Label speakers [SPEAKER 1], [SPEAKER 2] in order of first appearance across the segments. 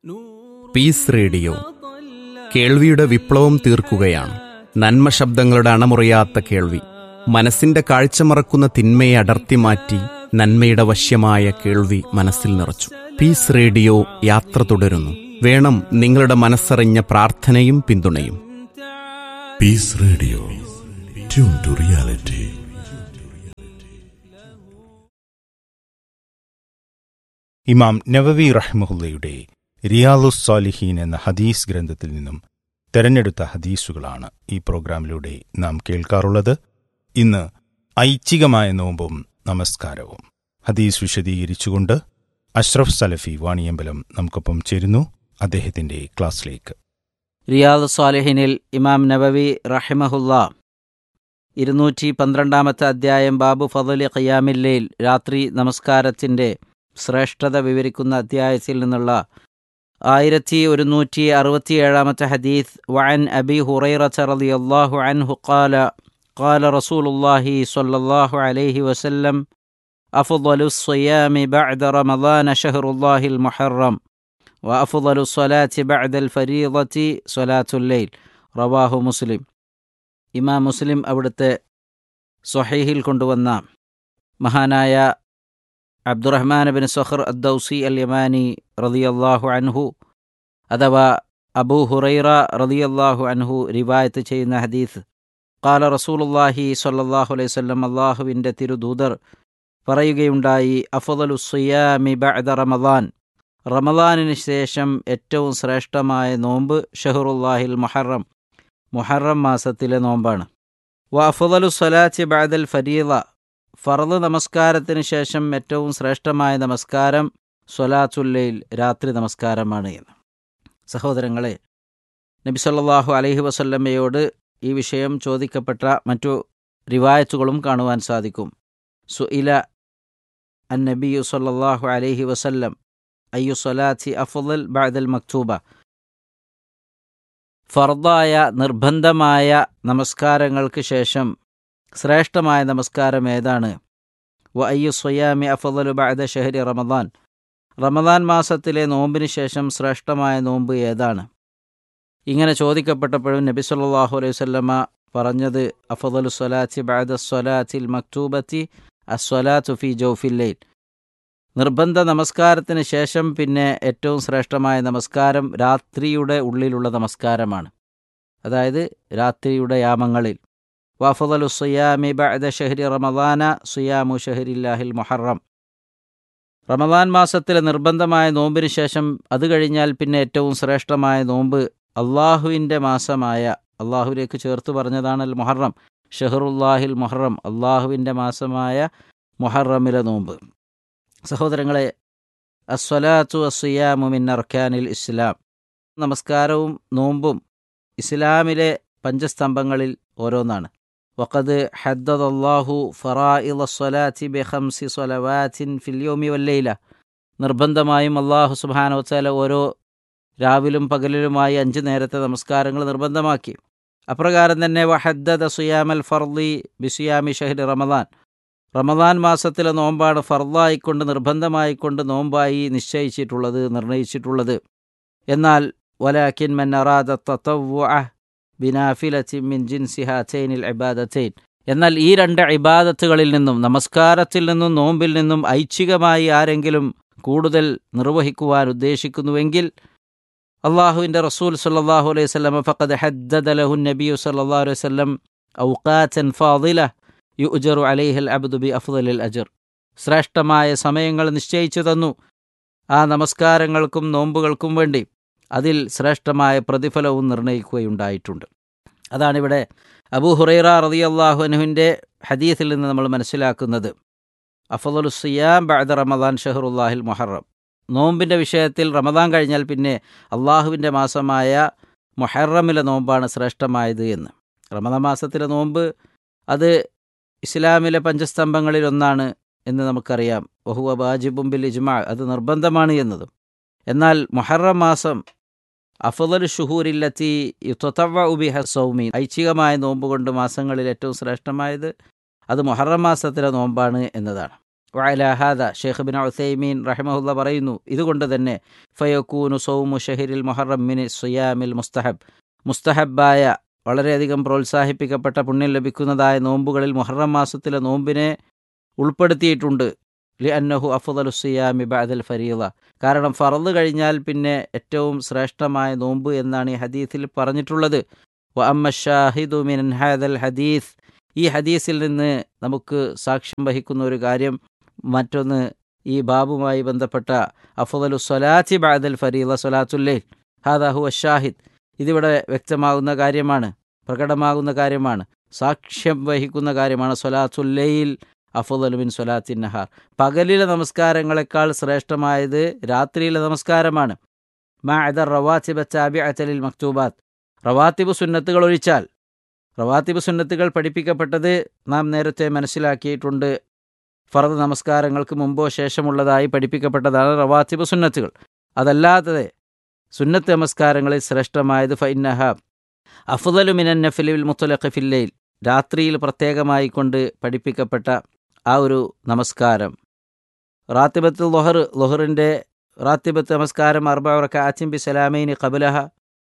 [SPEAKER 1] piece radio കേൾവിയുടെ വിപ്ലവം തീർക്കുകയാണ് നന്മ ശബ്ദങ്ങളുടെ അണമുറിയാത്ത കേൾവി മനസ്സിന്റെ കാഴ്ച മറക്കുന്ന തിന്മയെ അടർത്തി മാറ്റി നന്മയുടെ വശ്യമായ കേൾവി മനസ്സിൽ നിറച്ചു പീസ് റേഡിയോ യാത്ര തുടരുന്നു വേണം നിങ്ങളുടെ മനസ്സറിഞ്ഞ പ്രാർത്ഥനയും പിന്തുണയും
[SPEAKER 2] peace radio tune to reality
[SPEAKER 3] Imam Nawawi റഹ്മുല്ലയുടെ റിയാലുസ് സാലിഹീൻ എന്ന ഹദീസ് ഗ്രന്ഥത്തിൽ നിന്നും തെരഞ്ഞെടുത്ത ഹദീസുകളാണ് ഈ പ്രോഗ്രാമിലൂടെ നാം കേൾക്കാറുള്ളത് ഇന്ന് ഐച്ഛികമായ നോമ്പും നമസ്കാരവും ഹദീസ് വിശദീകരിച്ചുകൊണ്ട് അഷ്റഫ് സലഫി വാണിയമ്പലം നമുക്കൊപ്പം ചേരുന്നു അദ്ദേഹത്തിന്റെ ക്ലാസ്സിലേക്ക്
[SPEAKER 4] റിയാദ് സ്വാലിഹിനിൽ ഇമാം നബവി റഹിമഹുല്ല ഇരുന്നൂറ്റി പന്ത്രണ്ടാമത്തെ അധ്യായം ബാബു ഫضലി ഖിയാമില്ലയിൽ രാത്രി നമസ്കാരത്തിൻ്റെ ശ്രേഷ്ഠത വിവരിക്കുന്ന അധ്യായത്തിൽ നിന്നുള്ള ആയിരത്തി ഒരുന്നൂറ്റി അറുപത്തിയേഴാമത്തെ ഹദീസ് വഅൻ അബി ഹുറൈറ റളിയല്ലാഹു അൻഹു ഖാല قال رسول الله صلى الله عليه وسلم أفضل الصيام بعد رمضان شهر الله المحرم وأفضل الصلاة بعد الفريضة صلاة الليل റവാഹു മുസ്ലിം ഇമാം മുസ്ലിം അവിടുത്തെ സ്വഹീഹിൽ കൊണ്ടുവന്ന മഹാനായ അബ്ദുറഹ്മാൻ ബിൻ സൊഹർ അദ്ദൌസി അൽ യമാനി റളിയല്ലാഹു അൻഹു അഥവാ അബൂ ഹുറൈറ റളിയല്ലാഹു അൻഹു റിവായത്ത് ചെയ്യുന്ന ഹദീസ് കാല റസൂലുല്ലാഹി സ്വല്ലല്ലാഹു അലൈഹി വസല്ലം അള്ളാഹുവിൻ്റെ തിരുദൂതർ പറയുകയുണ്ടായി അഫദലു സുയാമി ബഅദ റമദാൻ റമദാനിന് ശേഷം ഏറ്റവും ശ്രേഷ്ഠമായ നോമ്പ് ഷഹറുല്ലാഹിൽ മുഹറം മുഹറം മാസത്തിലെ നോമ്പാണ് വ അഫദലു സ്വലാത്തി ബഅദൽ ഫരീള ഫറദ് നമസ്കാരത്തിന് ശേഷം ഏറ്റവും ശ്രേഷ്ഠമായ നമസ്കാരം സ്വലാത്തുല്ലയിൽ രാത്രി നമസ്കാരമാണ് എന്ന് സഹോദരങ്ങളെ നബി സല്ലല്ലാഹു അലൈഹി വസല്ലമ്മയോട് ഈ വിഷയം ചോദിക്കപ്പെട്ട മറ്റു റിവായത്തുകളും കാണുവാൻ സാധിക്കും സുഇല അൻ നബിയു സല്ലല്ലാഹു അലൈഹി വസല്ലം അയ്യു സ്വലാത്തി അഫുദൽ ബഅദൽ മക്തൂബ ഫർദായ നിർബന്ധമായ നമസ്കാരങ്ങൾക്ക് ശേഷം ശ്രേഷ്ഠമായ നമസ്കാരം ഏതാണ് വ അയ്യു സ്വയാമി അഫദലു ബഅദ ഷഹരി റമദാൻ റമദാൻ മാസത്തിലെ നോമ്പിന് ശേഷം ശ്രേഷ്ഠമായ നോമ്പ് ഏതാണ് ഇങ്ങനെ ചോദിക്കപ്പെട്ടപ്പോഴും നബി സല്ലല്ലാഹു അലൈഹി വസല്ലമ പറഞ്ഞത് അഫദലു സ്വലാത്തി ബഅദ സ്വലാത്തിൽ മക്തൂബത്തി അസ്വലാത്തു ഫി ജൗഫില്ലൈൽ നിർബന്ധ നമസ്കാരത്തിന് ശേഷം പിന്നെ ഏറ്റവും ശ്രേഷ്ഠമായ നമസ്കാരം രാത്രിയുടെ ഉള്ളിലുള്ള നമസ്കാരമാണ് അതായത് രാത്രിയുടെ യാമങ്ങളിൽ വഫദലു സുയാമി ബഅദ ഷഹരി റമദാന സുയാമു ഷഹരില്ലാഹിൽ മുഹറം റമദാൻ മാസത്തിലെ നിർബന്ധമായ നോമ്പിന് ശേഷം അത് കഴിഞ്ഞാൽ പിന്നെ ഏറ്റവും ശ്രേഷ്ഠമായ നോമ്പ് അള്ളാഹുവിൻ്റെ മാസമായ അള്ളാഹുവിലേക്ക് ചേർത്ത് പറഞ്ഞതാണ് അൽ മുഹറം ഷഹറുല്ലാഹിൽ മുഹറം അള്ളാഹുവിൻ്റെ മാസമായ മുഹറമിലെ നോമ്പ് സഹോദരങ്ങളെ അസ്വലാത്തു അസുയാമു മിൻ അർക്കാനിൽ ഇസ്ലാം നമസ്കാരവും നോമ്പും ഇസ്ലാമിലെ പഞ്ചസ്തംഭങ്ങളിൽ ഓരോന്നാണ് വഖദ് ഹദ്ദദല്ലാഹു ഫറാഇള സ്വലാത്തി ബിഖംസി സ്വലവാത്തിൻ ഫില്യോമി വല്ലയില നിർബന്ധമായും അള്ളാഹു സുബാനോ വച്ചാല ഓരോ രാവിലും പകലിലുമായി അഞ്ച് നേരത്തെ നമസ്കാരങ്ങൾ നിർബന്ധമാക്കി അപ്രകാരം തന്നെ വഹദ്ദദ സുയാമൽ ഫർദി ബിസുയാമി ഷഹ്രി റമദാൻ റമദാൻ മാസത്തിലെ നോമ്പാണ് ഫർദായിക്കൊണ്ട് നിർബന്ധമായിക്കൊണ്ട് നോമ്പായി നിശ്ചയിച്ചിട്ടുള്ളത് നിർണയിച്ചിട്ടുള്ളത് എന്നാൽ വലാക്കിൻ മൻ അറാദ തത്തവ്വ ബിനാഫിലത്തി മിൻ ജിൻസി ഹാച്ചൈനിൽ ഇബാദത്തൈൻ എന്നാൽ ഈ രണ്ട് ഇബാദത്തുകളിൽ നിന്നും നമസ്കാരത്തിൽ നിന്നും നോമ്പിൽ നിന്നും ഐച്ഛികമായി ആരെങ്കിലും കൂടുതൽ നിർവഹിക്കുവാൻ ഉദ്ദേശിക്കുന്നുവെങ്കിൽ അള്ളാഹുവിൻ്റെ റസൂൽ സല്ലാഹു അലൈഹി സ്വലം ഫഖദ് ഹദ്ദദ ലഹു നബിയു സല്ലാ അലൈഹി വല്ലം ഔഖാത്തൻ ഫാദില യു ഉജറു അലൈഹൽ അബ്ദു ബി അഫ്ദലിൽ അജർ ശ്രേഷ്ഠമായ സമയങ്ങൾ നിശ്ചയിച്ചു തന്നു ആ നമസ്കാരങ്ങൾക്കും നോമ്പുകൾക്കും വേണ്ടി അതിൽ ശ്രേഷ്ഠമായ പ്രതിഫലവും നിർണയിക്കുകയുണ്ടായിട്ടുണ്ട് അതാണിവിടെ അബൂ ഹുറൈറ റതി അള്ളാഹു അനുവിൻ്റെ ഹദീസിൽ നിന്ന് നമ്മൾ മനസ്സിലാക്കുന്നത് അഫദുൽ സിയാം ബഅദ റമദാൻ ഷഹറുല്ലാഹിൽ മുഹറം നോമ്പിൻ്റെ വിഷയത്തിൽ റമദാൻ കഴിഞ്ഞാൽ പിന്നെ അള്ളാഹുവിൻ്റെ മാസമായ മുഹറമിലെ നോമ്പാണ് ശ്രേഷ്ഠമായത് എന്ന് റമദാൻ മാസത്തിലെ നോമ്പ് അത് ഇസ്ലാമിലെ പഞ്ചസ്തംഭങ്ങളിൽ ഒന്നാണ് എന്ന് നമുക്കറിയാം വഹുവ ബാജിബും ബിൽ ഇജ്മാ അത് നിർബന്ധമാണ് എന്നതും എന്നാൽ മുഹറം മാസം അഫദൽ ഷുഹൂരില്ലെത്തി യുത്തവ ഉബിഹ സൗമി ഐച്ഛികമായ നോമ്പ് കൊണ്ട് മാസങ്ങളിൽ ഏറ്റവും ശ്രേഷ്ഠമായത് അത് മുഹറം മാസത്തിലെ നോമ്പാണ് എന്നതാണ് വഅലാഹാദ ഷെയ്ഖ് ബിൻ ഉസൈമീൻ റഹിമഹുല്ല പറയുന്നു ഇതുകൊണ്ട് തന്നെ ഫയക്കൂനു സൗമു ഷഹിരിൽ മുഹറം മിനി സുയാമിൽ മുസ്തഹബ് മുസ്തഹബായ വളരെയധികം പ്രോത്സാഹിപ്പിക്കപ്പെട്ട പുണ്യം ലഭിക്കുന്നതായ നോമ്പുകളിൽ മുഹറം മാസത്തിലെ നോമ്പിനെ ഉൾപ്പെടുത്തിയിട്ടുണ്ട് ലി അന്നഹു അഫുദലു സിയാമി ബഅദൽ ഫരീള കാരണം ഫറദ് കഴിഞ്ഞാൽ പിന്നെ ഏറ്റവും ശ്രേഷ്ഠമായ നോമ്പ് എന്നാണ് ഈ ഹദീസിൽ പറഞ്ഞിട്ടുള്ളത് വ അമ്മ ഷാഹിദു മിൻ ഹാദൽ ഹദീസ് ഈ ഹദീസിൽ നിന്ന് നമുക്ക് സാക്ഷ്യം വഹിക്കുന്ന ഒരു കാര്യം മറ്റൊന്ന് ഈ ബാബുമായി ബന്ധപ്പെട്ട അഫുദലു സ്വലാത്തി ബഅദൽ ഫരീള സ്വലാത്തുല്ലൈൽ ഹാദാ ഹുവ ഷാഹിദ് ഇതിവിടെ വ്യക്തമാകുന്ന കാര്യമാണ് പ്രകടമാകുന്ന കാര്യമാണ് സാക്ഷ്യം വഹിക്കുന്ന കാര്യമാണ് സ്വലാത്തുല്ലയിൽ അഫുദലുബിൻ സ്വലാത്തിൻ നഹാർ പകലിലെ നമസ്കാരങ്ങളെക്കാൾ ശ്രേഷ്ഠമായത് രാത്രിയിലെ നമസ്കാരമാണ് മാ അദർ റവാത്തിബ ചാബി അച്ചലിൽ മക്തൂബാത്ത് റവാത്തിബ് സുന്നത്തുകൾ ഒഴിച്ചാൽ റവാത്തിബ് സുന്നത്തുകൾ പഠിപ്പിക്കപ്പെട്ടത് നാം നേരത്തെ മനസ്സിലാക്കിയിട്ടുണ്ട് ഫറദ് നമസ്കാരങ്ങൾക്ക് മുമ്പോ ശേഷമുള്ളതായി പഠിപ്പിക്കപ്പെട്ടതാണ് റവാത്തിബ് സുന്നത്തുകൾ അതല്ലാത്തത് സുന്നത്ത് നമസ്കാരങ്ങളിൽ ശ്രേഷ്ഠമായത് ഫൈനഹ അഫുദലു മിനൻ നഫിലിൽ മുത്തലഖ് ഫില്ലയിൽ രാത്രിയിൽ പ്രത്യേകമായി കൊണ്ട് പഠിപ്പിക്കപ്പെട്ട ആ ഒരു നമസ്കാരം റാത്തിബത്ത് ലൊഹർ ലൊഹറിൻ്റെ റാത്തിബത്ത് നമസ്കാരം അർബ റക്കാച്ചിം ബി സലാമൈനി കബലഹ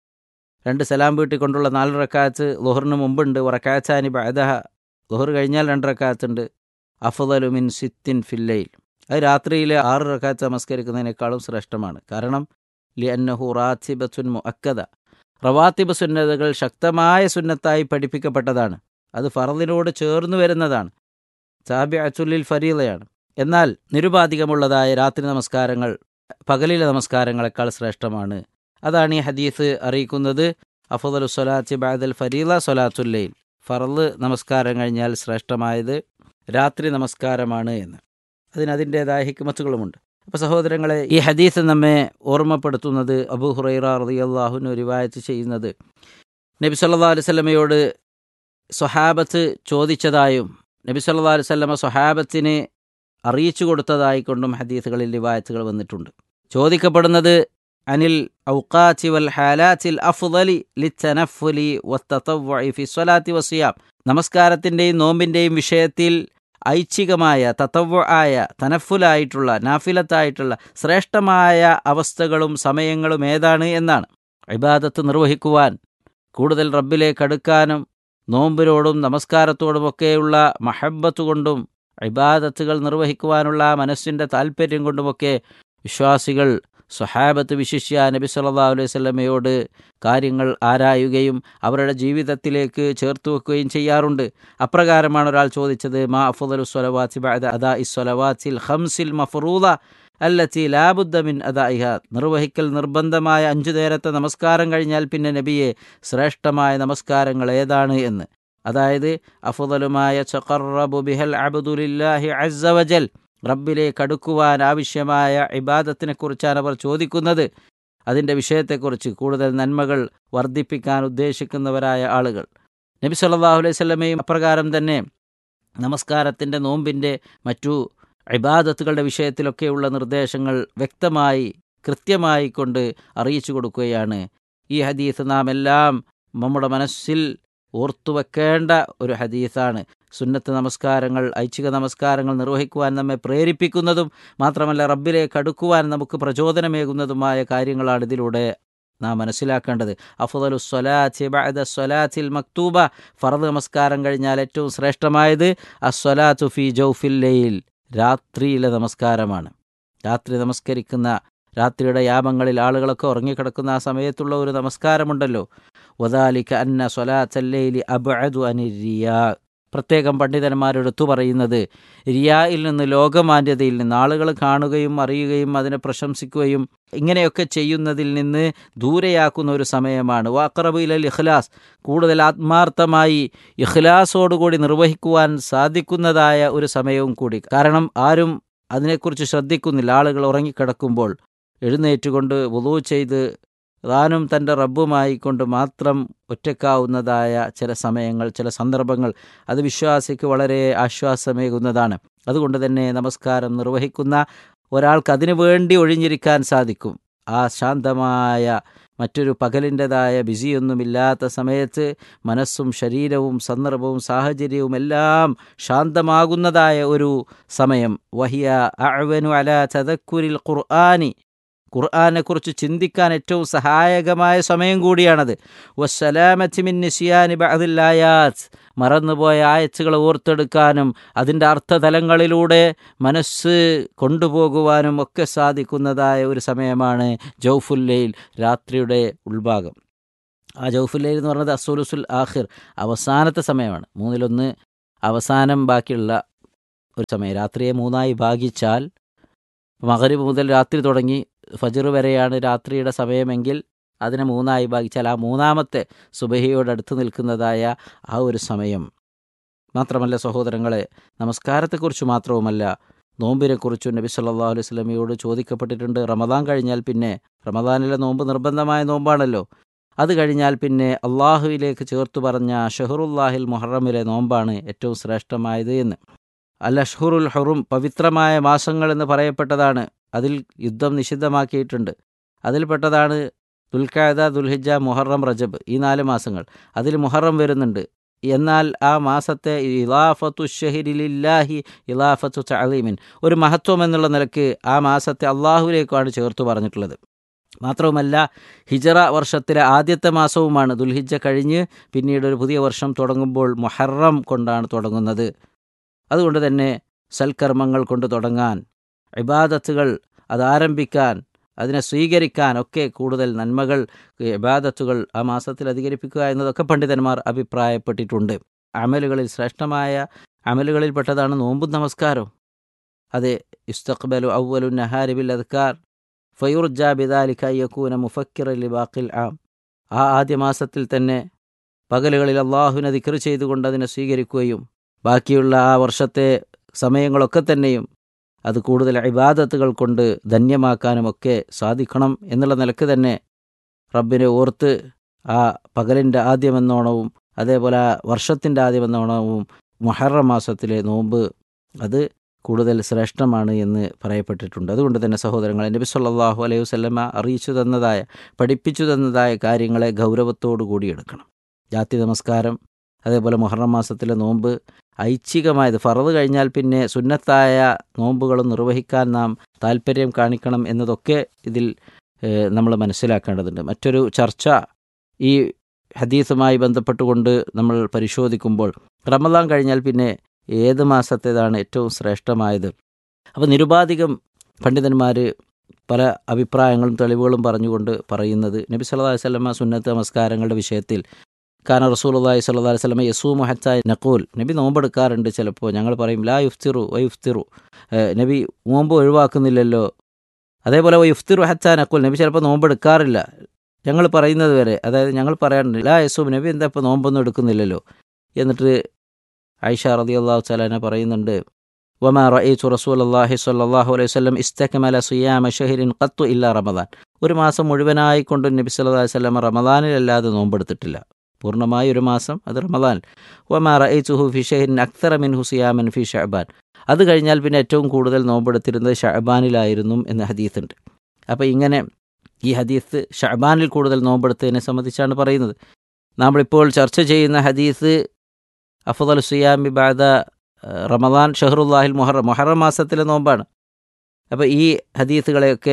[SPEAKER 4] രണ്ട് സലാം വീട്ടിക്കൊണ്ടുള്ള നാല് റക്കാത്ത് ലൊഹറിന് മുമ്പുണ്ട് റക്കാച്ചാനി ബഅദഹ ലൊഹർ കഴിഞ്ഞാൽ രണ്ട് റക്കാത്തുണ്ട് അഫുദലു മിൻ സിത്തിൻ ഫില്ലയിൽ അത് രാത്രിയിലെ ആറ് റക്കാത്ത് നമസ്കരിക്കുന്നതിനേക്കാളും ശ്രേഷ്ഠമാണ് കാരണം ലി അന്നഹു റാത്തിബത്തുൻ മുഅക്കദ റവാത്തിബ് സുന്നതകൾ ശക്തമായ സുന്നത്തായി പഠിപ്പിക്കപ്പെട്ടതാണ് അത് ഫറദിനോട് ചേർന്ന് വരുന്നതാണ് ചാബി അച്ചുല്ലിൽ ഫരീലയാണ് എന്നാൽ നിരുപാധികമുള്ളതായ രാത്രി നമസ്കാരങ്ങൾ പകലിലെ നമസ്കാരങ്ങളെക്കാൾ ശ്രേഷ്ഠമാണ് അതാണ് ഈ ഹദീസ് അറിയിക്കുന്നത് അഫുദലു സ്വലാത്തി ബാദൽ ഫരീല സ്വലാത്തുല്ലയിൽ ഫറല് നമസ്കാരം കഴിഞ്ഞാൽ ശ്രേഷ്ഠമായത് രാത്രി നമസ്കാരമാണ് എന്ന് അതിന് അതിൻ്റേതായ ഹിക്മത്തുകളുമുണ്ട് അപ്പോൾ സഹോദരങ്ങളെ ഈ ഹദീസ് നമ്മെ ഓർമ്മപ്പെടുത്തുന്നത് അബു ഹുറൈറ റളിയല്ലാഹുവിന് റിവായത്ത് ചെയ്യുന്നത് നബി സല്ലാ അലുസല്ലമയോട് സ്വഹാബത്ത് ചോദിച്ചതായും നബി സല്ലാ അലുസല്ലമ സ്വഹാബത്തിന് അറിയിച്ചു കൊടുത്തതായിക്കൊണ്ടും ഹദീസുകളിൽ റിവായത്തുകൾ വന്നിട്ടുണ്ട് ചോദിക്കപ്പെടുന്നത് അനിൽ ഔക്കാച്ചി വൽ ഹാലാച്ചിൽ അഫ്ദലി ലിത്തനഫുലി വത്തവ്വഇ ഫി സ്വലാത്തി വസിയാം നമസ്കാരത്തിൻ്റെയും നോമ്പിൻ്റെയും വിഷയത്തിൽ ഐച്ഛികമായ തത്തവ്വ ആയ തനഫുലായിട്ടുള്ള നാഫിലത്തായിട്ടുള്ള ശ്രേഷ്ഠമായ അവസ്ഥകളും സമയങ്ങളും ഏതാണ് എന്നാണ് ഇബാദത്ത് നിർവഹിക്കുവാൻ കൂടുതൽ റബ്ബിലേക്ക് അടുക്കാനും നോമ്പിനോടും നമസ്കാരത്തോടുമൊക്കെയുള്ള മഹബത്ത് കൊണ്ടും ഇബാദത്തുകൾ നിർവഹിക്കുവാനുള്ള മനസ്സിൻ്റെ താല്പര്യം കൊണ്ടുമൊക്കെ വിശ്വാസികൾ സ്വഹാബത്ത് വിശിഷ്യ നബി സല്ലാ അലൈഹി സ്വലമയോട് കാര്യങ്ങൾ ആരായുകയും അവരുടെ ജീവിതത്തിലേക്ക് ചേർത്ത് വെക്കുകയും ചെയ്യാറുണ്ട് അപ്രകാരമാണ് ഒരാൾ ചോദിച്ചത് മാ അഫുദലു സ്വലവാത്തി അദാ ഇസ്വലവാത്തിൽ ഹംസിൽ മഫറൂദ അല്ലത്തി ലാബുദ്ദമിൻ അദായിഹ നിർവഹിക്കൽ നിർബന്ധമായ അഞ്ചു നേരത്തെ നമസ്കാരം കഴിഞ്ഞാൽ പിന്നെ നബിയെ ശ്രേഷ്ഠമായ നമസ്കാരങ്ങൾ ഏതാണ് എന്ന് അതായത് അഫുദലുമായ ചഖറബു ബിഹൽ അബ്ദുലില്ലാഹി അസ്സവജൽ റബ്ബിലേക്ക് അടുക്കുവാൻ ആവശ്യമായ ഇബാദത്തിനെക്കുറിച്ചാണ് അവർ ചോദിക്കുന്നത് അതിൻ്റെ വിഷയത്തെക്കുറിച്ച് കൂടുതൽ നന്മകൾ വർദ്ധിപ്പിക്കാൻ ഉദ്ദേശിക്കുന്നവരായ ആളുകൾ നബി സല്ലാഹു അലൈഹി സ്വലമയും അപ്രകാരം തന്നെ നമസ്കാരത്തിൻ്റെ നോമ്പിൻ്റെ മറ്റു ഇബാദത്തുകളുടെ വിഷയത്തിലൊക്കെയുള്ള നിർദ്ദേശങ്ങൾ വ്യക്തമായി കൃത്യമായി കൊണ്ട് അറിയിച്ചു കൊടുക്കുകയാണ് ഈ ഹദീസ് നാം എല്ലാം നമ്മുടെ മനസ്സിൽ ഓർത്തുവെക്കേണ്ട ഒരു ഹദീസാണ് സുന്നത്ത് നമസ്കാരങ്ങൾ ഐച്ഛിക നമസ്കാരങ്ങൾ നിർവഹിക്കുവാൻ നമ്മെ പ്രേരിപ്പിക്കുന്നതും മാത്രമല്ല റബ്ബിലേക്ക് അടുക്കുവാൻ നമുക്ക് പ്രചോദനമേകുന്നതുമായ കാര്യങ്ങളാണ് ഇതിലൂടെ നാം മനസ്സിലാക്കേണ്ടത് അഫുദലു സ്വലാത്തി ബഅദ സ്വലാത്തിൽ മക്തൂബ ഫറദ് നമസ്കാരം കഴിഞ്ഞാൽ ഏറ്റവും ശ്രേഷ്ഠമായത് അസ്വലാത്തു ഫി ജൗഫിൽ ലയിൽ രാത്രിയിലെ നമസ്കാരമാണ് രാത്രി നമസ്കരിക്കുന്ന രാത്രിയുടെ യാമങ്ങളിൽ ആളുകളൊക്കെ ഉറങ്ങിക്കിടക്കുന്ന ആ സമയത്തുള്ള ഒരു നമസ്കാരമുണ്ടല്ലോ വദാലിക്ക അന്ന സ്വലാത്തല്ലയിലി അബഅദു അനിരിയാ പ്രത്യേകം പണ്ഡിതന്മാരെടുത്തു പറയുന്നത് റിയായിൽ നിന്ന് ലോകമാന്യതയിൽ നിന്ന് ആളുകൾ കാണുകയും അറിയുകയും അതിനെ പ്രശംസിക്കുകയും ഇങ്ങനെയൊക്കെ ചെയ്യുന്നതിൽ നിന്ന് ദൂരെയാക്കുന്ന ഒരു സമയമാണ് വാക്കറബ് ഇലൽ ഇഖ്ലാസ് കൂടുതൽ ആത്മാർത്ഥമായി ഇഖ്ലാസോടുകൂടി നിർവഹിക്കുവാൻ സാധിക്കുന്നതായ ഒരു സമയവും കൂടി കാരണം ആരും അതിനെക്കുറിച്ച് ശ്രദ്ധിക്കുന്നില്ല ആളുകൾ ഉറങ്ങിക്കിടക്കുമ്പോൾ എഴുന്നേറ്റുകൊണ്ട് വുളു ചെയ്ത് താനും തൻ്റെ റബ്ബുമായി കൊണ്ട് മാത്രം ഒറ്റക്കാവുന്നതായ ചില സമയങ്ങൾ ചില സന്ദർഭങ്ങൾ അത് വിശ്വാസിക്ക് വളരെ ആശ്വാസമേകുന്നതാണ് അതുകൊണ്ട് തന്നെ നമസ്കാരം നിർവഹിക്കുന്ന ഒരാൾക്ക് അതിനു വേണ്ടി ഒഴിഞ്ഞിരിക്കാൻ സാധിക്കും ആ ശാന്തമായ മറ്റൊരു പകലിൻ്റെതായ ബിസിയൊന്നുമില്ലാത്ത സമയത്ത് മനസ്സും ശരീരവും സന്ദർഭവും സാഹചര്യവും എല്ലാം ശാന്തമാകുന്നതായ ഒരു സമയം വഹിയ അഅ്വനു അല തദക്കുരിൽ ഖുർആനി ഖുർആനെക്കുറിച്ച് ചിന്തിക്കാൻ ഏറ്റവും സഹായകമായ സമയം കൂടിയാണത് വസ്സലാമത്തിമിൻ നിസിയാനി ബഅദില്ലായാത്ത് മറന്നുപോയ ആയത്തുകൾ ഓർത്തെടുക്കാനും അതിൻ്റെ അർത്ഥതലങ്ങളിലൂടെ മനസ്സ് കൊണ്ടുപോകുവാനും ഒക്കെ സാധിക്കുന്നതായ ഒരു സമയമാണ് ജൗഫുല്ലയിൽ രാത്രിയുടെ ഉൾഭാഗം ആ ജൗഫുല്ലയിൽ എന്ന് പറയുന്നത് അസൂലുസുൽ ആഖിർ അവസാനത്തെ സമയമാണ് മൂന്നിലൊന്ന് അവസാനം ബാക്കിയുള്ള ഒരു സമയം രാത്രിയെ മൂന്നായി ഭാഗിച്ചാൽ മകരീബ് മുതൽ രാത്രി തുടങ്ങി ഫജർ വരെയാണ് രാത്രിയുടെ സമയമെങ്കിൽ അതിനെ മൂന്നായി ഭാഗിച്ചാൽ ആ മൂന്നാമത്തെ സുബഹിയോടടുത്ത് നിൽക്കുന്നതായ ആ ഒരു സമയം മാത്രമല്ല സഹോദരങ്ങളെ നമസ്കാരത്തെക്കുറിച്ച് മാത്രവുമല്ല നോമ്പിനെക്കുറിച്ചും നബി സല്ലല്ലാഹു അലൈഹി വസല്ലമയോട് ചോദിക്കപ്പെട്ടിട്ടുണ്ട് റമദാൻ കഴിഞ്ഞാൽ പിന്നെ റമദാനിലെ നോമ്പ് നിർബന്ധമായ നോമ്പാണല്ലോ അത് കഴിഞ്ഞാൽ പിന്നെ അള്ളാഹുവിലേക്ക് ചേർത്തു പറഞ്ഞ ഷഹറുല്ലാഹിൽ മുഹറമിലെ നോമ്പാണ് ഏറ്റവും ശ്രേഷ്ഠമായത് എന്ന് അൽ അഷ്ഹുറുൽ ഹുറും പവിത്രമായ മാസങ്ങൾ എന്ന് പറയപ്പെട്ടതാണ് അതിൽ യുദ്ധം നിഷിദ്ധമാക്കിയിട്ടുണ്ട് അതിൽപ്പെട്ടതാണ് ദുൽഖാദ ദുൽഹിജ മുഹറം റജബ് ഈ നാല് മാസങ്ങൾ അതിൽ മുഹറം വരുന്നുണ്ട് എന്നാൽ ആ മാസത്തെ ഇലാഫത്തു ഷഹിരിലില്ലാഹി ഇലാഫത്തു തഅലീമിൻ ഒരു മഹത്വം എന്നുള്ള നിലക്ക് ആ മാസത്തെ അള്ളാഹുവിലേക്കാണ് ചേർത്തു പറഞ്ഞിട്ടുള്ളത് മാത്രവുമല്ല ഹിജറ വർഷത്തിലെ ആദ്യത്തെ മാസവുമാണ് ദുൽഹിജ കഴിഞ്ഞ് പിന്നീട് ഒരു പുതിയ വർഷം തുടങ്ങുമ്പോൾ മുഹറം കൊണ്ടാണ് തുടങ്ങുന്നത് അതുകൊണ്ട് തന്നെ സൽക്കർമ്മങ്ങൾ കൊണ്ട് തുടങ്ങാൻ ഇബാദത്തുകൾ അത് ആരംഭിക്കാൻ അതിനെ സ്വീകരിക്കാൻ ഒക്കെ കൂടുതൽ നന്മകൾ ഇബാദത്തുകൾ ആ മാസത്തിൽ അധികരിപ്പിക്കുക എന്നതൊക്കെ പണ്ഡിതന്മാർ അഭിപ്രായപ്പെട്ടിട്ടുണ്ട് അമലുകളിൽ ശ്രേഷ്ഠമായ അമലുകളിൽപ്പെട്ടതാണ് നോമ്പും നമസ്കാരവും അതെ ഇസ്തഖ്ബലു ഔവലു നഹാരി ബിൽ അദ്കാർ ഫയുർജ ബിദാലിക യക്കൂന മുഫക്കിർ ലിബാഖിൽ ആം ആ ആദ്യ മാസത്തിൽ തന്നെ പകലുകളിൽ അള്ളാഹുവിനെ ദിക്ർ ചെയ്തുകൊണ്ട് അതിനെ സ്വീകരിക്കുകയും ബാക്കിയുള്ള ആ വർഷത്തെ സമയങ്ങളൊക്കെ തന്നെയും അത് കൂടുതൽ ഇബാദത്തുകൾ കൊണ്ട് ധന്യമാക്കാനുമൊക്കെ സാധിക്കണം എന്നുള്ള നിലക്ക് തന്നെ റബ്ബിനെ ഓർത്ത് ആ പകലിൻ്റെ ആദ്യമെന്നോണവും അതേപോലെ ആ വർഷത്തിൻ്റെ ആദ്യമെന്നോണവും മുഹറം മാസത്തിലെ നോമ്പ് അത് കൂടുതൽ ശ്രേഷ്ഠമാണ് എന്ന് പറയപ്പെട്ടിട്ടുണ്ട് അതുകൊണ്ട് തന്നെ സഹോദരങ്ങളെ നബി സല്ലല്ലാഹു അലൈഹി വസല്ലമ അറിയിച്ചു തന്നതായ പഠിപ്പിച്ചു തന്നതായ കാര്യങ്ങളെ ഗൗരവത്തോടു കൂടി എടുക്കണം ജാതി നമസ്കാരം അതേപോലെ മുഹറം മാസത്തിലെ നോമ്പ് ഐച്ഛികമായത് ഫറത് കഴിഞ്ഞാൽ പിന്നെ സുന്നത്തായ നോമ്പുകളും നിർവഹിക്കാൻ നാം താല്പര്യം കാണിക്കണം എന്നതൊക്കെ ഇതിൽ നമ്മൾ മനസ്സിലാക്കേണ്ടതുണ്ട് മറ്റൊരു ചർച്ച ഈ ഹദീസുമായി ബന്ധപ്പെട്ടുകൊണ്ട് നമ്മൾ പരിശോധിക്കുമ്പോൾ റമദാൻ കഴിഞ്ഞാൽ പിന്നെ ഏത് മാസത്തേതാണ് ഏറ്റവും ശ്രേഷ്ഠമായത് അപ്പോൾ നിരുപാധികം പണ്ഡിതന്മാർ പല അഭിപ്രായങ്ങളും തെളിവുകളും പറഞ്ഞുകൊണ്ട് പറയുന്നത് നബി സല്ലല്ലാഹു അലൈഹി വസല്ലമ സുന്നത്ത് നമസ്കാരങ്ങളുടെ വിഷയത്തിൽ കാന റസൂലുള്ളാഹി സ്വല്ലല്ലാഹു അലൈഹി വസല്ലമ യസൂമു ഹത്ത നഖൂൽ നബി നോമ്പെടുക്കാറുണ്ട് ചിലപ്പോൾ ഞങ്ങൾ പറയും ലാ യുഫ്തിറു വ യുഫ്തിറു നബി നോമ്പ് ഒഴിവാക്കുന്നില്ലല്ലോ അതേപോലെ വ യുഫ്തിറു ഹത്ത നഖൂൽ നബി ചിലപ്പോൾ നോമ്പെടുക്കാറില്ല ഞങ്ങൾ പറയുന്നത് വരെ അതായത് ഞങ്ങൾ പറയാറുണ്ട് ലാ യസൂം നബി എന്താ ഇപ്പോൾ നോമ്പൊന്നും എടുക്കുന്നില്ലല്ലോ എന്നിട്ട് ഐഷ റളിയല്ലാഹു തആല പറയുന്നുണ്ട് വമാ റഅയ്തു റസൂലുള്ളാഹി സ്വല്ലല്ലാഹു അലൈഹി വസല്ലം ഇസ്തക്മല സിയാമ ഷഹ്റിൻ ഖത്തു ഇല്ല റമദാൻ ഒരു മാസം മുഴുവനായി കൊണ്ട് നബി സല്ലല്ലാഹു അലൈഹി വസല്ലം റമദാനിലല്ലാതെ നോമ്പെടുത്തിട്ടില്ല പൂർണ്ണമായ ഒരു മാസം അത് റമദാൻ വമാ റഅയ്തുഹു ഫി ഷഹ്റിൻ അക്തറ മിൻഹു സിയാമൻ ഫി ഷഅബാൻ അത് കഴിഞ്ഞാൽ പിന്നെ ഏറ്റവും കൂടുതൽ നോമ്പെടുത്തിരുന്നത് ഷഅബാനിലായിരുന്നു എന്ന് ഹദീസുണ്ട് അപ്പോൾ ഇങ്ങനെ ഈ ഹദീസ് ഷഅബാനിൽ കൂടുതൽ നോമ്പെടുത്തതിനെ സംബന്ധിച്ചാണ് പറയുന്നത് നമ്മളിപ്പോൾ ചർച്ച ചെയ്യുന്ന ഹദീസ് അഫദൽ സുയാമി ബാദ റമദാൻ ഷഹറുല്ലാഹിൽ മുഹറം മുഹറം മാസത്തിലെ നോമ്പാണ് അപ്പോൾ ഈ ഹദീസുകളെയൊക്കെ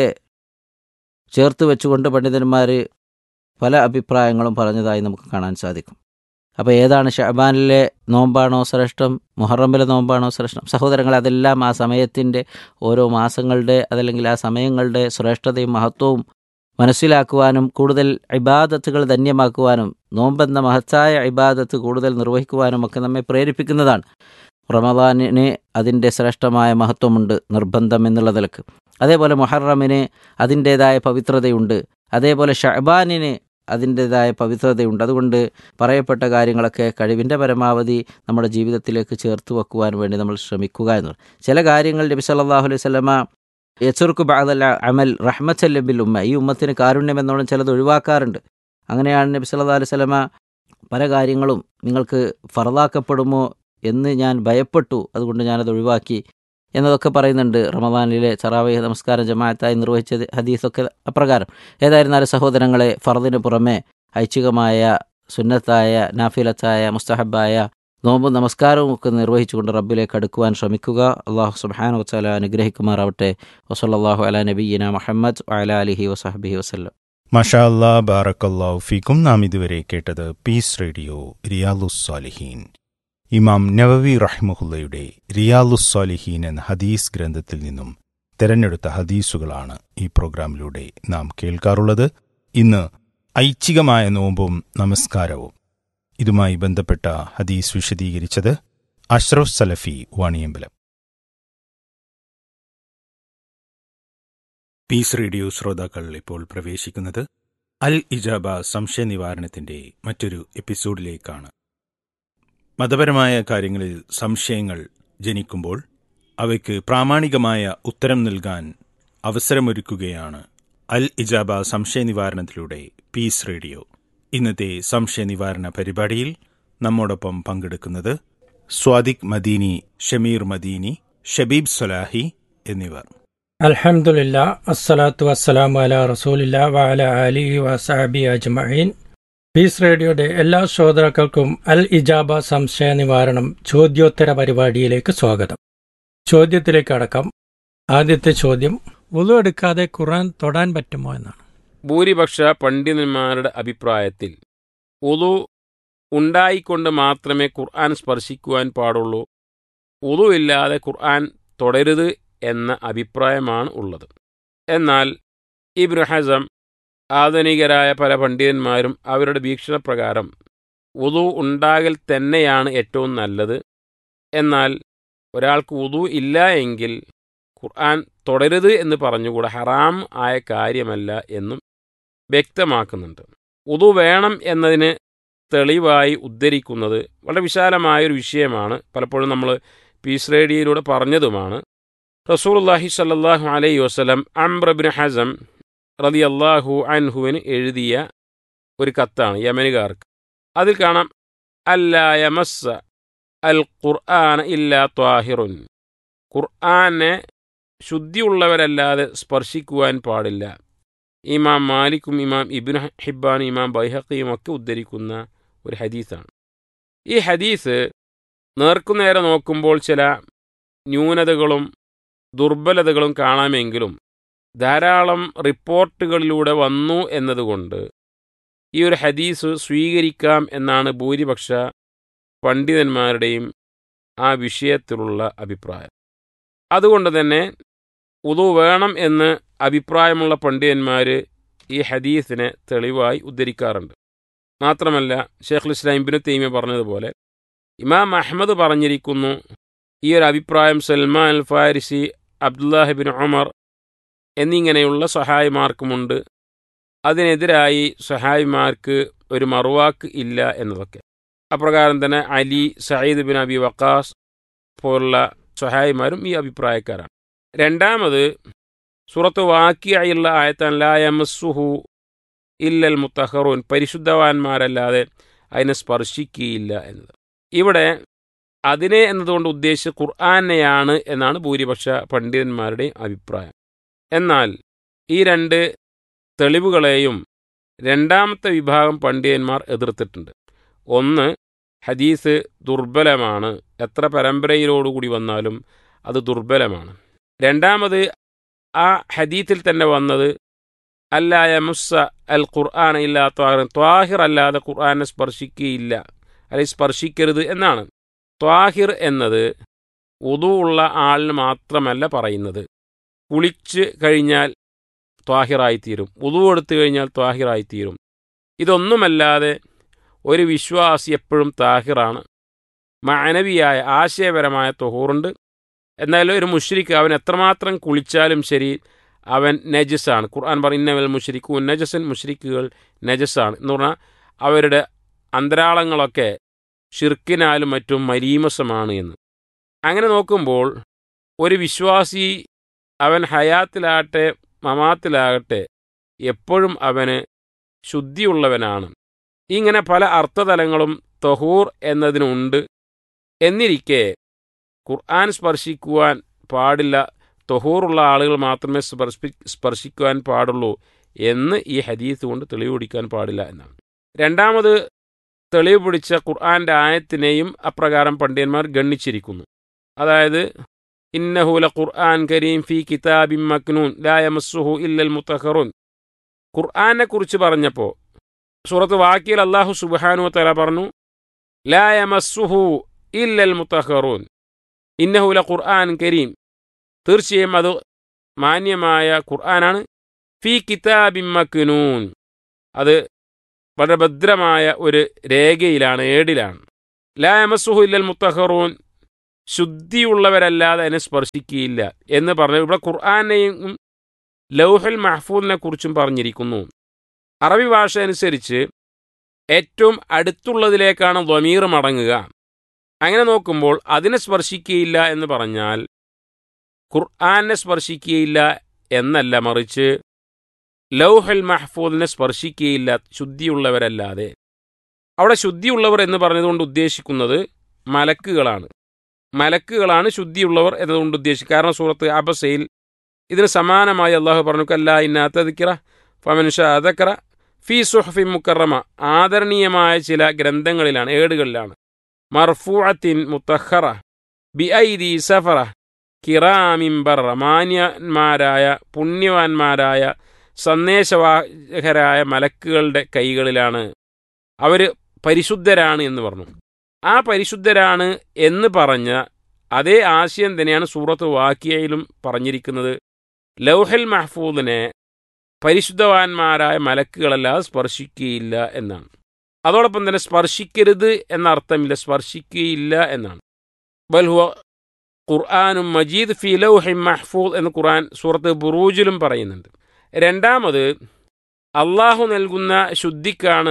[SPEAKER 4] ചേർത്ത് വെച്ചുകൊണ്ട് പണ്ഡിതന്മാർ പല അഭിപ്രായങ്ങളും പറഞ്ഞതായി നമുക്ക് കാണാൻ സാധിക്കും അപ്പോൾ ഏതാണ് ഷഹബാനിലെ നോമ്പാണോ ശ്രേഷ്ഠം മുഹറമിലെ നോമ്പാണോ ശ്രേഷ്ഠം സഹോദരങ്ങൾ അതെല്ലാം ആ സമയത്തിൻ്റെ ഓരോ മാസങ്ങളുടെ അതല്ലെങ്കിൽ ആ സമയങ്ങളുടെ ശ്രേഷ്ഠതയും മഹത്വവും മനസ്സിലാക്കുവാനും കൂടുതൽ ഇബാദത്തുകൾ ധന്യമാക്കുവാനും നോമ്പെന്ന മഹത്തായ ഇബാദത്ത് കൂടുതൽ നിർവഹിക്കുവാനും ഒക്കെ നമ്മെ പ്രേരിപ്പിക്കുന്നതാണ് റമദാനിന് അതിൻ്റെ ശ്രേഷ്ഠമായ മഹത്വമുണ്ട് നിർബന്ധം എന്നുള്ള നിലക്ക് അതേപോലെ മുഹറമിന് അതിൻ്റേതായ പവിത്രതയുണ്ട് അതേപോലെ ഷഹബാനിന് അതിൻ്റേതായ പവിത്രതയുണ്ട് അതുകൊണ്ട് പറയപ്പെട്ട കാര്യങ്ങളൊക്കെ കഴിവിൻ്റെ പരമാവധി നമ്മുടെ ജീവിതത്തിലേക്ക് ചേർത്ത് വെക്കുവാൻ വേണ്ടി നമ്മൾ ശ്രമിക്കുക എന്നുള്ളത് ചില കാര്യങ്ങൾ നബി സല്ലല്ലാഹു അലൈഹി വസല്ലമ യസുർക്ക് ബാദല്ല അമൽ റഹ്മത്തല്ലബിൽ ഉമ്മ ഈ ഉമ്മത്തിന് കാരുണ്യം എന്നോണം ചിലത് ഒഴിവാക്കാറുണ്ട് അങ്ങനെയാണ് നബി സല്ലല്ലാഹു അലൈഹി വസല്ലമ പല കാര്യങ്ങളും നിങ്ങൾക്ക് ഫറലാക്കപ്പെടുമോ എന്ന് ഞാൻ ഭയപ്പെട്ടു അതുകൊണ്ട് ഞാനത് ഒഴിവാക്കി എന്നതൊക്കെ പറയുന്നുണ്ട് റമദാനിലെ ചറാവി നമസ്കാരം ജമാഅത്തായി നിർവഹിച്ച ഹദീസൊക്കെ അപ്രകാരം ഏതായിരുന്നാലും സഹോദരങ്ങളെ ഫർദിന് പുറമെ ഐച്ഛികമായ സുന്നത്തായ നാഫിലത്തായ മുസ്തഹബായ നോമ്പും നമസ്കാരവും ഒക്കെ നിർവഹിച്ചുകൊണ്ട് റബ്ബിലേക്ക് അടുക്കുവാൻ ശ്രമിക്കുക അള്ളാഹു സുബ്ഹാനഹു വതആല അനുഗ്രഹിക്കുമാറാവട്ടെ വസല്ലല്ലാഹു അലാ നബിയ്യിന മുഹമ്മദ് വഅലാ അലിഹി വസഹ്ബിഹി വസല്ലം
[SPEAKER 3] മഷാ അല്ലാ ബാറക്കല്ലാഹു ഫീക്കും നാം ഇതുവരെ കേട്ടത് പീസ് റേഡിയോ റിയാലുസ് സാലിഹീൻ ഇമാം നവവി റഹ്മുഹുല്ലയുടെ റിയാലുസ് സാലിഹീൻ എന്ന ഹദീസ് ഗ്രന്ഥത്തിൽ നിന്നും തെരഞ്ഞെടുത്ത ഹദീസുകളാണ് ഈ പ്രോഗ്രാമിലൂടെ നാം കേൾക്കാറുള്ളത് ഇന്ന് ഐച്ഛികമായ നോമ്പും നമസ്കാരവും ഇതുമായി ബന്ധപ്പെട്ട ഹദീസ് വിശദീകരിച്ചത് അഷ്റഫ് സലഫി വാണിയമ്പലം പീസ് റേഡിയോ ശ്രോതാക്കൾ ഇപ്പോൾ പ്രവേശിക്കുന്നത് അൽ ഇജാബ സംശയ നിവാരണത്തിന്റെ മറ്റൊരു എപ്പിസോഡിലേക്കാണ് മതപരമായ കാര്യങ്ങളിൽ സംശയങ്ങൾ ജനിക്കുമ്പോൾ അവയ്ക്ക് പ്രാമാണികമായ ഉത്തരം നൽകാൻ അവസരമൊരുക്കുകയാണ് അൽ ഇജാബ സംശയ നിവാരണത്തിലൂടെ പീസ് റേഡിയോ ഇന്നത്തെ സംശയ നിവാരണ പരിപാടിയിൽ നമ്മോടൊപ്പം പങ്കെടുക്കുന്നത് സ്വാദിഖ് മദീനി ഷമീർ മദീനി ഷബീബ് സൊലാഹി എന്നിവർ
[SPEAKER 5] അൽഹംദുലില്ല അസ്സലാത്തു വസ്സലാമു അല റസൂലില്ല വഅല അലിഹി വസഹബി അജ്മഈൻ പീസ് റേഡിയോയുടെ എല്ലാ ശ്രോതാക്കൾക്കും അൽ ഇജാബ സംശയ നിവാരണം ചോദ്യോത്തര പരിപാടിയിലേക്ക് സ്വാഗതം ചോദ്യത്തിലേക്ക് അടക്കം ആദ്യത്തെ ചോദ്യം ഉളു എടുക്കാതെ ഖുർആൻ തൊടാൻ പറ്റുമോ എന്നാണ്
[SPEAKER 6] ഭൂരിപക്ഷ പണ്ഡിതന്മാരുടെ അഭിപ്രായത്തിൽ ഉളു ഉണ്ടായിക്കൊണ്ട് മാത്രമേ ഖുർആൻ സ്പർശിക്കുവാൻ പാടുള്ളൂ ഉളു ഇല്ലാതെ ഖുർആൻ തുടരുത് എന്ന അഭിപ്രായമാണ് ഉള്ളത് എന്നാൽ ഇബ്നു ഹസം ആധുനികരായ പല പണ്ഡിതന്മാരും അവരുടെ വീക്ഷണപ്രകാരം ഉളു ഉണ്ടാകൽ തന്നെയാണ് ഏറ്റവും നല്ലത് എന്നാൽ ഒരാൾക്ക് ഉളു ഇല്ല എങ്കിൽ ഖുർആൻ തുടരുത് എന്ന് പറഞ്ഞുകൂടെ ഹറാം ആയ കാര്യമല്ല എന്നും വ്യക്തമാക്കുന്നുണ്ട് ഉതു വേണം എന്നതിന് തെളിവായി ഉദ്ധരിക്കുന്നത് വളരെ വിശാലമായൊരു വിഷയമാണ് പലപ്പോഴും നമ്മൾ പീസ് റേഡിയോയിലൂടെ പറഞ്ഞതുമാണ് റസൂലുള്ളാഹി സല്ലല്ലാഹു അലൈഹി വസല്ലം അംബ്രബിൻ ഹസം റതി അള്ളാഹു അൻഹുവിന് എഴുതിയ ഒരു കത്താണ് യമനുകാർക്ക് അതിൽ കാണാം അല്ലായമസ്സ അൽ ഖുർആൻ ഇല്ലാ ത്വാഹിറുൻ ഖുർആനെ ശുദ്ധിയുള്ളവരല്ലാതെ സ്പർശിക്കുവാൻ പാടില്ല ഇമാം മാലിക്കും ഇമാം ഇബിൻ ഹിബാൻ ഇമാം ബൈഹക്കിയും ഒക്കെ ഉദ്ധരിക്കുന്ന ഒരു ഹദീസാണ് ഈ ഹദീസ് നേർക്കുനേരെ നോക്കുമ്പോൾ ചില ന്യൂനതകളും ദുർബലതകളും കാണാമെങ്കിലും ധാരാളം റിപ്പോർട്ടുകളിലൂടെ വന്നു എന്നതുകൊണ്ട് ഈ ഒരു ഹദീസ് സ്വീകരിക്കാം എന്നാണ് ഭൂരിപക്ഷ പണ്ഡിതന്മാരുടെയും ആ വിഷയത്തിലുള്ള അഭിപ്രായം അതുകൊണ്ട് തന്നെ ഉതു വേണം എന്ന് അഭിപ്രായമുള്ള പണ്ഡിതന്മാർ ഈ ഹദീസിനെ തെളിവായി ഉദ്ധരിക്കാറുണ്ട് മാത്രമല്ല ഷെയ്ഖുൽ ഇസ്ലാം ഇബിന് തൈമ പറഞ്ഞതുപോലെ ഇമാം അഹമ്മദ് പറഞ്ഞിരിക്കുന്നു ഈ ഒരു അഭിപ്രായം സൽമാൻ അൽ ഫാരിസി അബ്ദുല്ലാഹിബിൻ ഉമർ എന്നിങ്ങനെയുള്ള സഹായിമാർക്കുമുണ്ട് അതിനെതിരായി സഹായിമാർക്ക് ഒരു മറുവാക്ക് ഇല്ല എന്നതൊക്കെ അപ്രകാരം തന്നെ Ali Sayyid bin Abi Waqqas പോലുള്ള സഹായിമാരും ഈ അഭിപ്രായക്കാരാണ് രണ്ടാമത് സുറത്ത് വാക്കിയായുള്ള ആയത്താൻ ലായമസുഹു ഇല്ലൽ മുത്തഹറൂൻ പരിശുദ്ധവാന്മാരല്ലാതെ അതിനെ സ്പർശിക്കുകയില്ല എന്നത് ഇവിടെ അതിനെ എന്നതുകൊണ്ട് ഉദ്ദേശിച്ച് ഖുർആാനെയാണ് എന്നാണ് ഭൂരിപക്ഷ പണ്ഡിതന്മാരുടെയും അഭിപ്രായം എന്നാൽ ഈ രണ്ട് തെളിവുകളെയും രണ്ടാമത്തെ വിഭാഗം പണ്ഡിതന്മാർ എതിർത്തിട്ടുണ്ട് ഒന്ന് ഹദീസ് ദുർബലമാണ് എത്ര പരമ്പരയിലോടുകൂടി വന്നാലും അത് ദുർബലമാണ് രണ്ടാമത് ആ ഹദീത്തിൽ തന്നെ വന്നത് അല്ലായ മുസ്സ അൽ ഖുർആൻ ഇല്ലാ ത്വാഹിർ ത്വാഹിർ അല്ലാതെ ഖുർആനെ സ്പർശിക്കുകയില്ല അല്ലെങ്കിൽ സ്പർശിക്കരുത് എന്നാണ് ത്വാഹിർ എന്നത് ഉതു ഉള്ള ആളിന് മാത്രമല്ല പറയുന്നത് കുളിച്ച് കഴിഞ്ഞാൽ ത്വാഹിറായിത്തീരും ഉതു എടുത്തു കഴിഞ്ഞാൽ ത്വാഹിറായിത്തീരും ഇതൊന്നുമല്ലാതെ ഒരു വിശ്വാസി എപ്പോഴും താഹിറാണ് മാനവിയായ ആശയപരമായ തൊഹൂറുണ്ട് എന്നാൽ ഒരു മുഷ്രിക്ക് അവൻ എത്രമാത്രം കുളിച്ചാലും ശരി അവൻ നജസാണ് ഖുർആൻ പറയുന്നവൽ മുഷ്രിഖു നജസൻ മുഷ്രിക്കുകൾ നജസാണ് എന്ന് പറഞ്ഞാൽ അവരുടെ അന്തരാളങ്ങളൊക്കെ ഷിർക്കിനാലും മറ്റും മരീമസമാണ് എന്ന് അങ്ങനെ നോക്കുമ്പോൾ ഒരു വിശ്വാസി അവൻ ഹയാത്തിലാകട്ടെ മമാത്തിലാകട്ടെ എപ്പോഴും അവന് ശുദ്ധിയുള്ളവനാണ് ഇങ്ങനെ പല അർത്ഥതലങ്ങളും തൊഹൂർ എന്നതിനുണ്ട് എന്നിരിക്കെ ഖുർആൻ സ്പർശിക്കുവാൻ പാടില്ല തൊഹൂറുള്ള ആളുകൾ മാത്രമേ സ്പർശി സ്പർശിക്കുവാൻ പാടുള്ളൂ എന്ന് ഈ ഹദീസ് കൊണ്ട് തെളിവ് പിടിക്കാൻ പാടില്ല എന്നാണ് രണ്ടാമത് തെളിവ് പിടിച്ച ഖുർആന്റെ ആയത്തിനെയും അപ്രകാരം പണ്ഡിതന്മാർ ഗണ്ണിച്ചിരിക്കുന്നു അതായത് ഇന്നഹുല ഖുർആൻ കരീം ഫി കിതാബിൻ മക്നൂൻ ലാ യമസ്സുഹു ഇല്ലൽ മുത്തഹറുൻ ഖുർആനെ കുറിച്ച് പറഞ്ഞപ്പോൾ സൂറത്ത് വാക്കിയിൽ അള്ളാഹു സുബ്ഹാനു തല പറഞ്ഞു ലാ യമസ്സുഹു ഇല്ലൽ മുത്തഹറൂൻ ഇന്നഹുല ഖുർആൻ കരീം തീർച്ചയായും അത് മാന്യമായ ഖുർആനാണ് ഫി കിതാബിൻ മക്നൂൻ അത് വളരെ ഭദ്രമായ ഒരു രേഖയിലാണ് ഏടിലാണ് ലാ യമസ്സുഹു ഇല്ലൽ മുത്തഹറൂൻ ശുദ്ധിയുള്ളവരല്ലാതെ അതിനെ സ്പർശിക്കുകയില്ല എന്ന് പറഞ്ഞു ഇവിടെ ഖുർആാനെയും ലൗഹൽ മഹ്ഫൂദിനെ കുറിച്ചും പറഞ്ഞിരിക്കുന്നു അറബി ഭാഷ അനുസരിച്ച് ഏറ്റവും അടുത്തുള്ളതിലേക്കാണ് ദ്വമീർ മടങ്ങുക അങ്ങനെ നോക്കുമ്പോൾ അതിനെ സ്പർശിക്കുകയില്ല എന്ന് പറഞ്ഞാൽ ഖുർആാനെ സ്പർശിക്കുകയില്ല എന്നല്ല മറിച്ച് ലൗഹൽ മഹ്ഫൂദിനെ സ്പർശിക്കുകയില്ല ശുദ്ധിയുള്ളവരല്ലാതെ അവിടെ ശുദ്ധിയുള്ളവർ എന്ന് പറഞ്ഞതുകൊണ്ട് ഉദ്ദേശിക്കുന്നത് മലക്കുകളാണ് മലക്കുകളാണ് ശുദ്ധിയുള്ളവർ എന്നതുകൊണ്ട് ഉദ്ദേശിക്കുക കാരണം സൂറത്ത് അബസയിൽ ഇതിന് സമാനമായി അള്ളാഹു പറഞ്ഞു കല്ല ഇന്നാത്തതിക്കിറ ഫമനുഷ അതക്കറ ഫി സുഹഫി മുക്കറമ ആദരണീയമായ ചില ഗ്രന്ഥങ്ങളിലാണ് ഏടുകളിലാണ് മർഫൂഅത്തിൻ മുത്തഹറ ബി ഐദി സഫറ കിറാമിംബർ മാന്യന്മാരായ പുണ്യവാന്മാരായ സന്ദേശവാഹകരായ മലക്കുകളുടെ കൈകളിലാണ് അവർ പരിശുദ്ധരാണ് എന്ന് പറഞ്ഞു ആ പരിശുദ്ധരാണ് എന്ന് പറഞ്ഞ അതേ ആശയം തന്നെയാണ് സൂറത്ത് വാക്കിയയിലും പറഞ്ഞിരിക്കുന്നത് ലൗഹൽ മഹ്ഫൂദിനെ പരിശുദ്ധവാന്മാരായ മലക്കുകളല്ലാതെ സ്പർശിക്കുകയില്ല എന്നാണ് അതോടൊപ്പം തന്നെ സ്പർശിക്കരുത് എന്ന അർത്ഥമില്ല സ്പർശിക്കുകയില്ല എന്നാണ് ബൽഹുവ ഖുർആാനും മജീദ് ഫി ലൗഹി മഹ്ഫൂദ് എന്ന് ഖുർആൻ സൂറത്ത് ബുറൂജിലും പറയുന്നുണ്ട് രണ്ടാമത് അള്ളാഹു നൽകുന്ന ശുദ്ധിക്കാണ്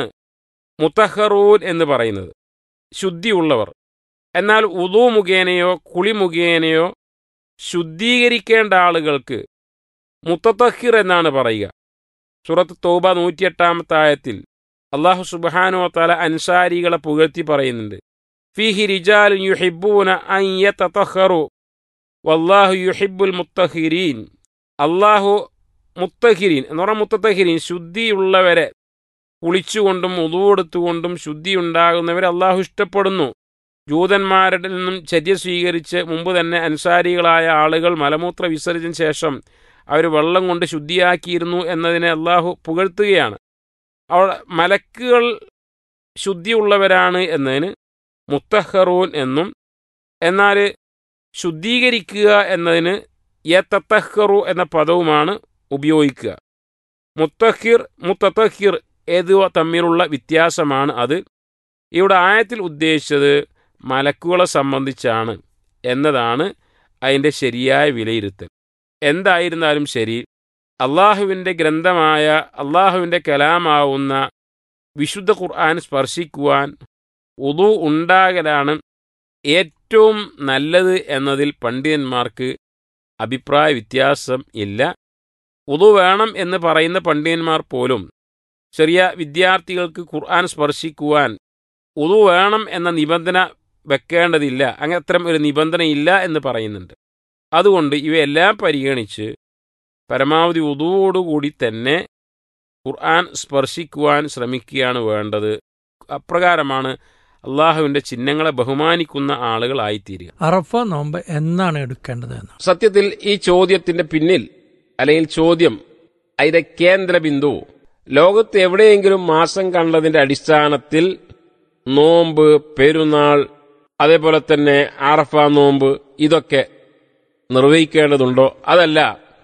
[SPEAKER 6] മുത്തഹറൂൻ എന്ന് പറയുന്നത് ശുദ്ധിയുള്ളവർ എന്നാൽ ഉദു മുഖേനയോ കുളി മുഖേനയോ ശുദ്ധീകരിക്കേണ്ട ആളുകൾക്ക് മുത്തത്തഹിർ എന്നാണ് പറയുക സുറത്ത് തോബ നൂറ്റിയെട്ടാമത്തെ ആയത്തിൽ അള്ളാഹു സുബാനോ തല അൻസാരികളെ പുകഴ്ത്തി പറയുന്നുണ്ട് ഫിഹി റിജാൽ യുഹിബൂന അയ്യത്തഹറു വല്ലാഹു യുഹിബുൽ മുത്തഹിരീൻ അള്ളാഹു മുത്തഹിരീൻ എന്ന് പറഞ്ഞാൽ മുത്തത്തഹിരീൻ ശുദ്ധിയുള്ളവരെ കുളിച്ചുകൊണ്ടും ഉതുവെടുത്തുകൊണ്ടും ശുദ്ധി ഉണ്ടാകുന്നവരെ അള്ളാഹു ഇഷ്ടപ്പെടുന്നു ജൂതന്മാരുടെ നിന്നും ചര്യ സ്വീകരിച്ച് മുമ്പ് തന്നെ അൻസാരികളായ ആളുകൾ മലമൂത്ര വിസർജന ശേഷം അവർ വെള്ളം കൊണ്ട് ശുദ്ധിയാക്കിയിരുന്നു എന്നതിനെ അള്ളാഹു പുകഴ്ത്തുകയാണ് അവിടെ മലക്കുകൾ ശുദ്ധിയുള്ളവരാണ് എന്നതിന് മുത്തഹറൂൻ എന്നും എന്നാൽ ശുദ്ധീകരിക്കുക എന്നതിന് യത്തഹറു എന്ന പദവുമാണ് ഉപയോഗിക്കുക മുത്തഹിർ മുത്തഹിർ ഏതുവ തമ്മിലുള്ള വ്യത്യാസമാണ് അത് ഇവിടെ ആയത്തിൽ ഉദ്ദേശിച്ചത് മലക്കുകളെ സംബന്ധിച്ചാണ് എന്നതാണ് അതിൻ്റെ ശരിയായ വിലയിരുത്തൽ എന്തായിരുന്നാലും ശരി അള്ളാഹുവിൻ്റെ ഗ്രന്ഥമായ അള്ളാഹുവിൻ്റെ കലാമാവുന്ന വിശുദ്ധ ഖുർആൻ സ്പർശിക്കുവാൻ ഉദു ഉണ്ടാകലാണ് ഏറ്റവും നല്ലത് എന്നതിൽ പണ്ഡിതന്മാർക്ക് അഭിപ്രായ വ്യത്യാസം ഇല്ല ഉദു വേണം എന്ന് പറയുന്ന പണ്ഡിതന്മാർ പോലും ചെറിയ വിദ്യാർത്ഥികൾക്ക് ഖുർആൻ സ്പർശിക്കുവാൻ ഉദു വേണം എന്ന നിബന്ധന വെക്കേണ്ടതില്ല അങ്ങനെ അത്തരം ഒരു നിബന്ധനയില്ല എന്ന് പറയുന്നുണ്ട് അതുകൊണ്ട് ഇവയെല്ലാം പരിഗണിച്ച് പരമാവധി ഉദുവോടുകൂടി തന്നെ ഖുർആൻ സ്പർശിക്കുവാൻ ശ്രമിക്കുകയാണ് വേണ്ടത് അപ്രകാരമാണ് അള്ളാഹുവിൻ്റെ ചിഹ്നങ്ങളെ ബഹുമാനിക്കുന്ന ആളുകളായിത്തീരുക
[SPEAKER 5] അറഫ നോമ്പ് എന്നാണ് എടുക്കേണ്ടത് എന്ന്
[SPEAKER 6] സത്യത്തിൽ ഈ ചോദ്യത്തിന്റെ പിന്നിൽ അല്ലെങ്കിൽ ചോദ്യം അതിന്റെ കേന്ദ്ര ബിന്ദു ലോകത്ത് എവിടെയെങ്കിലും മാസം കണ്ടതിന്റെ അടിസ്ഥാനത്തിൽ നോമ്പ് പെരുന്നാൾ അതേപോലെ തന്നെ ആറഫ നോമ്പ് ഇതൊക്കെ നിർവഹിക്കേണ്ടതുണ്ടോ അതല്ല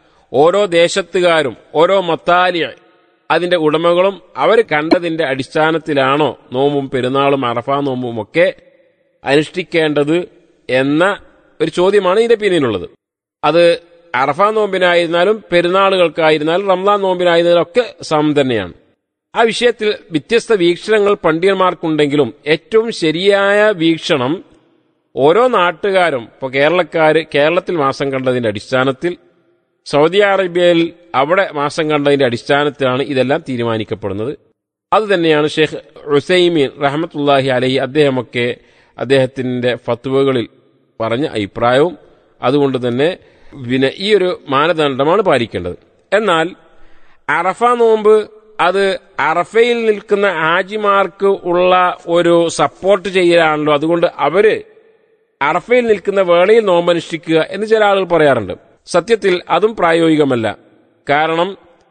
[SPEAKER 6] ഓരോ ദേശത്തുകാരും ഓരോ മത്താലിയ അതിന്റെ ഉടമകളും അവർ കണ്ടതിന്റെ അടിസ്ഥാനത്തിലാണോ നോമ്പും പെരുന്നാളും അറഫ നോമ്പും ഒക്കെ അനുഷ്ഠിക്കേണ്ടത് എന്ന ഒരു ചോദ്യമാണ് ഇതിന്റെ പിന്നിലുള്ളത് അത് അറഫ നോമ്പിനായിരുന്നാലും പെരുന്നാളുകൾക്കായിരുന്നാലും റംലാൻ നോമ്പിനായിരുന്നാലും ഒക്കെ സമം തന്നെയാണ് ആ വിഷയത്തിൽ വ്യത്യസ്ത വീക്ഷണങ്ങൾ പണ്ഡിതന്മാർക്കുണ്ടെങ്കിലും ഏറ്റവും ശരിയായ വീക്ഷണം ഓരോ നാട്ടുകാരും ഇപ്പോൾ കേരളക്കാർ കേരളത്തിൽ മാസം കണ്ടതിന്റെ അടിസ്ഥാനത്തിൽ സൗദി അറേബ്യയിൽ അവിടെ മാസം കണ്ടതിന്റെ അടിസ്ഥാനത്തിലാണ് ഇതെല്ലാം തീരുമാനിക്കപ്പെടുന്നത് അതുതന്നെയാണ് ഷെയ്ഖ് ഉസൈമീൻ റഹമത്തുല്ലാഹി അലഹി അദ്ദേഹമൊക്കെ അദ്ദേഹത്തിന്റെ ഫത്വകളിൽ പറഞ്ഞ അഭിപ്രായവും അതുകൊണ്ട് തന്നെ പിന്നെ ഈ ഒരു മാനദണ്ഡമാണ് പാലിക്കേണ്ടത് എന്നാൽ അറഫ നോമ്പ് അത് അറഫയിൽ നിൽക്കുന്ന ഹാജിമാർക്ക് ഉള്ള ഒരു സപ്പോർട്ട് ചെയ്യലാണല്ലോ അതുകൊണ്ട് അവര് അറഫയിൽ നിൽക്കുന്ന വേളയിൽ നോമ്പനുഷ്ഠിക്കുക എന്ന് ചില ആളുകൾ പറയാറുണ്ട് സത്യത്തിൽ അതും പ്രായോഗികമല്ല കാരണം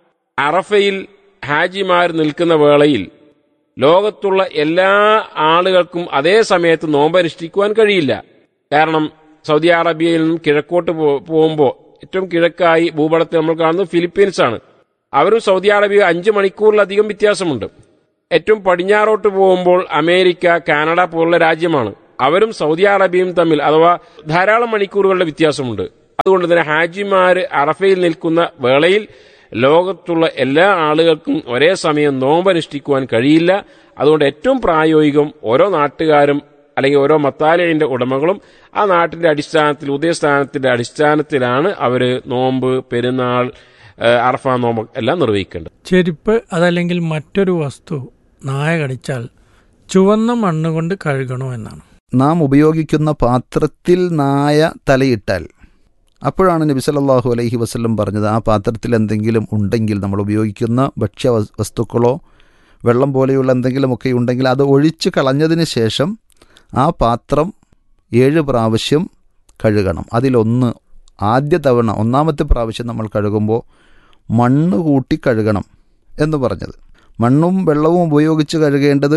[SPEAKER 6] അറഫയിൽ ഹാജിമാർ നിൽക്കുന്ന വേളയിൽ ലോകത്തുള്ള എല്ലാ ആളുകൾക്കും അതേ സമയത്ത് നോമ്പനുഷ്ഠിക്കുവാൻ കഴിയില്ല കാരണം സൗദി അറേബ്യയിൽ നിന്നും കിഴക്കോട്ട് പോകുമ്പോൾ ഏറ്റവും കിഴക്കായി ഭൂപടത്തിൽ നമ്മൾ കാണുന്നത് ഫിലിപ്പീൻസ് ആണ് അവരും സൗദി അറേബ്യ അഞ്ച് മണിക്കൂറിലധികം വ്യത്യാസമുണ്ട് ഏറ്റവും പടിഞ്ഞാറോട്ട് പോകുമ്പോൾ അമേരിക്ക കാനഡ പോലുള്ള രാജ്യമാണ് അവരും സൗദി അറേബ്യയും തമ്മിൽ അഥവാ ധാരാളം മണിക്കൂറുകളുടെ വ്യത്യാസമുണ്ട് അതുകൊണ്ട് തന്നെ ഹാജിമാര് അറഫയിൽ നിൽക്കുന്ന വേളയിൽ ലോകത്തുള്ള എല്ലാ ആളുകൾക്കും ഒരേ സമയം നോമ്പനുഷ്ഠിക്കുവാൻ കഴിയില്ല അതുകൊണ്ട് ഏറ്റവും പ്രായോഗികം ഓരോ നാട്ടുകാരും അല്ലെങ്കിൽ ഓരോ മത്താലയന്റെ ഉടമകളും ആ നാട്ടിന്റെ അടിസ്ഥാനത്തിൽ ഉദയസ്ഥാനത്തിന്റെ അടിസ്ഥാനത്തിലാണ് അവര് നോമ്പ് പെരുന്നാൾ ഏഹ്, അറഫ നോമ്പ് എല്ലാം നിർവഹിക്കേണ്ടത്
[SPEAKER 5] ചെരുപ്പ് അതല്ലെങ്കിൽ മറ്റൊരു വസ്തു നായ കടിച്ചാൽ ചുവന്ന മണ്ണ് കൊണ്ട് കഴുകണോ എന്നാണ്
[SPEAKER 7] നാം ഉപയോഗിക്കുന്ന പാത്രത്തിൽ നായ തലയിട്ടാൽ അപ്പോഴാണ് നബി സല്ലല്ലാഹു അലൈഹി വസല്ലം പറഞ്ഞത് ആ പാത്രത്തിൽ എന്തെങ്കിലും ഉണ്ടെങ്കിൽ നമ്മൾ ഉപയോഗിക്കുന്ന ഭക്ഷ്യ വസ്- വസ്തുക്കളോ വെള്ളം പോലെയുള്ള എന്തെങ്കിലുമൊക്കെ ഉണ്ടെങ്കിൽ അത് ഒഴിച്ച് കളഞ്ഞതിന് ശേഷം ആ പാത്രം ഏഴ് പ്രാവശ്യം കഴുകണം അതിലൊന്ന് ആദ്യ തവണ ഒന്നാമത്തെ പ്രാവശ്യം നമ്മൾ കഴുകുമ്പോൾ മണ്ണ് കൂട്ടി കഴുകണം എന്ന് പറഞ്ഞത് മണ്ണും വെള്ളവും ഉപയോഗിച്ച് കഴുകേണ്ടത്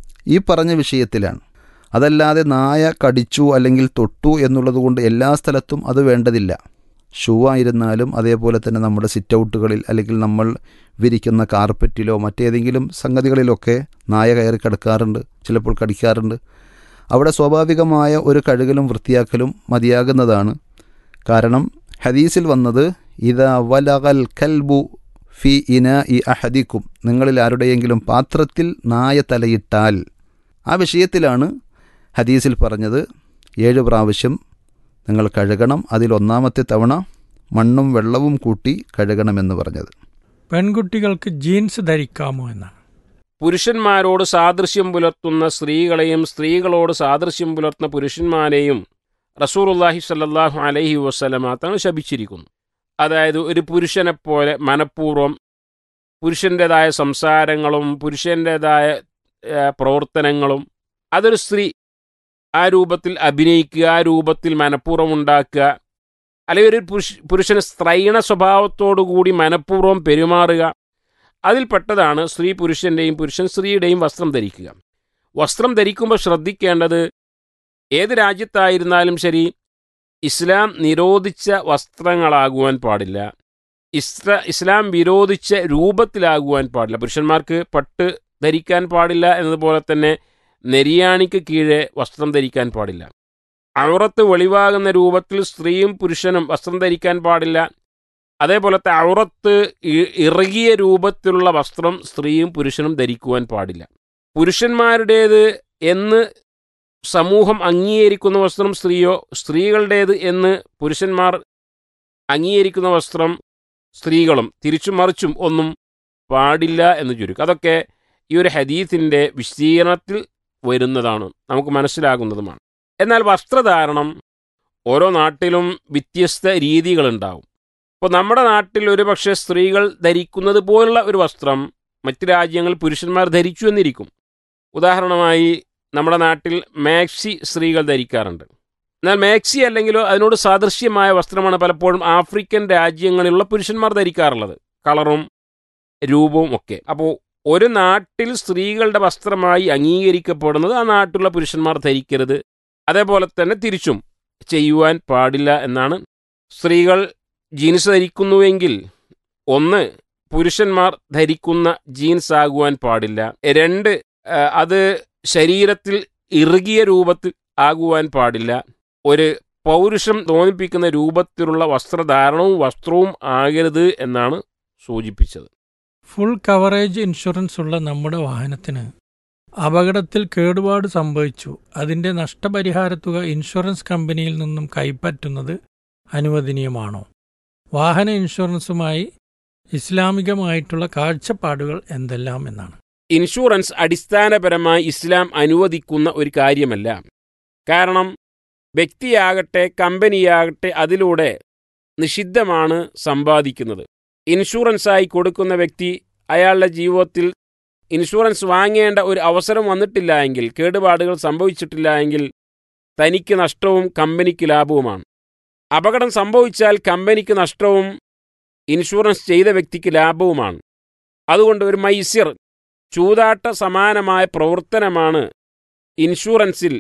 [SPEAKER 7] ഈ പറഞ്ഞ വിഷയത്തിലാണ് അതല്ലാതെ നായ കടിച്ചു അല്ലെങ്കിൽ തൊട്ടു എന്നുള്ളത് കൊണ്ട് എല്ലാ സ്ഥലത്തും അത് വേണ്ടതില്ല ഷൂ ആയിരുന്നാലും അതേപോലെ തന്നെ നമ്മുടെ സിറ്റ് ഔട്ടുകളിൽ അല്ലെങ്കിൽ നമ്മൾ വിരിക്കുന്ന കാർപ്പറ്റിലോ മറ്റേതെങ്കിലും സംഗതികളിലൊക്കെ നായ കയറി കിടക്കാറുണ്ട് ചിലപ്പോൾ കടിക്കാറുണ്ട് അവിടെ സ്വാഭാവികമായ ഒരു കഴുകലും വൃത്തിയാക്കലും മതിയാകുന്നതാണ് കാരണം ഹദീസിൽ വന്നത് ഇതാ വലകൽ കൽബു ഫി ഇന ഇ അഹദിക്കും നിങ്ങളിൽ ആരുടെയെങ്കിലും പാത്രത്തിൽ നായ തലയിട്ടാൽ ആ വിഷയത്തിലാണ് ഹദീസിൽ പറഞ്ഞത് ഏഴ് പ്രാവശ്യം നിങ്ങൾ കഴുകണം അതിലൊന്നാമത്തെ തവണ മണ്ണും വെള്ളവും കൂട്ടി കഴുകണമെന്ന് പറഞ്ഞത്
[SPEAKER 5] പെൺകുട്ടികൾക്ക് ജീൻസ് ധരിക്കാമോ എന്നാണ്
[SPEAKER 6] പുരുഷന്മാരോട് സാദൃശ്യം പുലർത്തുന്ന സ്ത്രീകളെയും സ്ത്രീകളോട് സാദൃശ്യം പുലർത്തുന്ന പുരുഷന്മാരെയും റസൂറുല്ലാഹി സല്ലാഹു അലൈഹി വസ്ലമ തങ്ങൾ ശപിച്ചിരിക്കുന്നു അതായത് ഒരു പുരുഷനെ പോലെ മനഃപൂർവ്വം പുരുഷൻ്റെതായ സംസാരങ്ങളും പുരുഷൻ്റെതായ ഏഹ്, പ്രവർത്തനങ്ങളും അതൊരു സ്ത്രീ ആ രൂപത്തിൽ അഭിനയിക്കുക ആ രൂപത്തിൽ മനഃപൂർവ്വം ഉണ്ടാക്കുക അല്ലെങ്കിൽ ഒരു പുരുഷ പുരുഷന് സ്ത്രൈണ സ്വഭാവത്തോടുകൂടി മനഃപൂർവ്വം പെരുമാറുക അതിൽപ്പെട്ടതാണ് സ്ത്രീ പുരുഷന്റെയും പുരുഷൻ സ്ത്രീയുടെയും വസ്ത്രം ധരിക്കുക വസ്ത്രം ധരിക്കുമ്പോൾ ശ്രദ്ധിക്കേണ്ടത് ഏത് രാജ്യത്തായിരുന്നാലും ശരി ഇസ്ലാം നിരോധിച്ച വസ്ത്രങ്ങളാകുവാൻ പാടില്ല ഇസ്ര ഇസ്ലാം വിരോധിച്ച രൂപത്തിലാകുവാൻ പാടില്ല പുരുഷന്മാർക്ക് പട്ട് ധരിക്കാൻ പാടില്ല എന്നതുപോലെ തന്നെ നെരിയാണിക്ക് കീഴെ വസ്ത്രം ധരിക്കാൻ പാടില്ല ഔറത്ത് വെളിവാകുന്ന രൂപത്തിൽ സ്ത്രീയും പുരുഷനും വസ്ത്രം ധരിക്കാൻ പാടില്ല അതേപോലത്തെ ഔറത്ത് ഇ- ഇറുകിയ രൂപത്തിലുള്ള വസ്ത്രം സ്ത്രീയും പുരുഷനും ധരിക്കുവാൻ പാടില്ല പുരുഷന്മാരുടേത് എന്ന് സമൂഹം അംഗീകരിക്കുന്ന വസ്ത്രം സ്ത്രീയോ സ്ത്രീകളുടേത് എന്ന് പുരുഷന്മാർ അംഗീകരിക്കുന്ന വസ്ത്രം സ്ത്രീകളും തിരിച്ചും മറിച്ചും ഒന്നും പാടില്ല എന്ന് ചുരുക്കം അതൊക്കെ ഈ ഒരു ഹദീസിൻ്റെ വിശദീകരണത്തിൽ വരുന്നതാണ് നമുക്ക് മനസ്സിലാകുന്നതുമാണ് എന്നാൽ വസ്ത്രധാരണം ഓരോ നാട്ടിലും വ്യത്യസ്ത രീതികളുണ്ടാവും ഇപ്പോൾ നമ്മുടെ നാട്ടിൽ ഒരുപക്ഷെ സ്ത്രീകൾ ധരിക്കുന്നത് പോലുള്ള ഒരു വസ്ത്രം മറ്റ് രാജ്യങ്ങളിൽ പുരുഷന്മാർ ധരിച്ചു എന്നിരിക്കും ഉദാഹരണമായി നമ്മുടെ നാട്ടിൽ മാക്സി സ്ത്രീകൾ ധരിക്കാറുണ്ട് എന്നാൽ മാക്സി അല്ലെങ്കിലോ അതിനോട് സാദൃശ്യമായ വസ്ത്രമാണ് പലപ്പോഴും ആഫ്രിക്കൻ രാജ്യങ്ങളിലുള്ള പുരുഷന്മാർ ധരിക്കാറുള്ളത് കളറും രൂപവും ഒക്കെ അപ്പോൾ ഒരു നാട്ടിൽ സ്ത്രീകളുടെ വസ്ത്രമായി അംഗീകരിക്കപ്പെടുന്നത് ആ നാട്ടിലുള്ള പുരുഷന്മാർ ധരിക്കരുത് അതേപോലെ തന്നെ തിരിച്ചും ചെയ്യുവാൻ പാടില്ല എന്നാണ് സ്ത്രീകൾ ജീൻസ് ധരിക്കുന്നുവെങ്കിൽ ഒന്ന് പുരുഷന്മാർ ധരിക്കുന്ന ജീൻസ് ആകുവാൻ പാടില്ല രണ്ട് ആ, അത് ശരീരത്തിൽ ഇറുകിയ രൂപത്തിൽ ആകുവാൻ പാടില്ല ഒരു പൗരുഷം തോന്നിപ്പിക്കുന്ന രൂപത്തിലുള്ള വസ്ത്രധാരണവും വസ്ത്രവും ആകരുത് എന്നാണ് സൂചിപ്പിച്ചത്
[SPEAKER 5] ഫുൾ കവറേജ് ഇൻഷുറൻസ് ഉള്ള നമ്മുടെ വാഹനത്തിന് അപകടത്തിൽ കേടുപാട് സംഭവിച്ചു അതിന്റെ നഷ്ടപരിഹാരത്തുക ഇൻഷുറൻസ് കമ്പനിയിൽ നിന്നും കൈപ്പറ്റുന്നത് അനുവദനീയമാണോ വാഹന ഇൻഷുറൻസുമായി ഇസ്ലാമികമായിട്ടുള്ള കാഴ്ചപ്പാടുകൾ എന്തെല്ലാം എന്നാണ്
[SPEAKER 6] ഇൻഷുറൻസ് അടിസ്ഥാനപരമായി ഇസ്ലാം അനുവദിക്കുന്ന ഒരു കാര്യമല്ല കാരണം വ്യക്തിയാകട്ടെ കമ്പനിയാകട്ടെ അതിലൂടെ നിഷിദ്ധമാണ് സമ്പാദിക്കുന്നത് ഇൻഷുറൻസായി കൊടുക്കുന്ന വ്യക്തി അയാളുടെ ജീവിതത്തിൽ ഇൻഷുറൻസ് വാങ്ങേണ്ട ഒരു അവസരം വന്നിട്ടില്ല എങ്കിൽ കേടുപാടുകൾ സംഭവിച്ചിട്ടില്ല എങ്കിൽ തനിക്ക് നഷ്ടവും കമ്പനിക്ക് ലാഭവുമാണ് അപകടം സംഭവിച്ചാൽ കമ്പനിക്ക് നഷ്ടവും ഇൻഷുറൻസ് ചെയ്ത വ്യക്തിക്ക് ലാഭവുമാണ് അതുകൊണ്ട് ഒരു മൈസിർ ചൂതാട്ട സമാനമായ പ്രവർത്തനമാണ് ഇൻഷുറൻസിൽ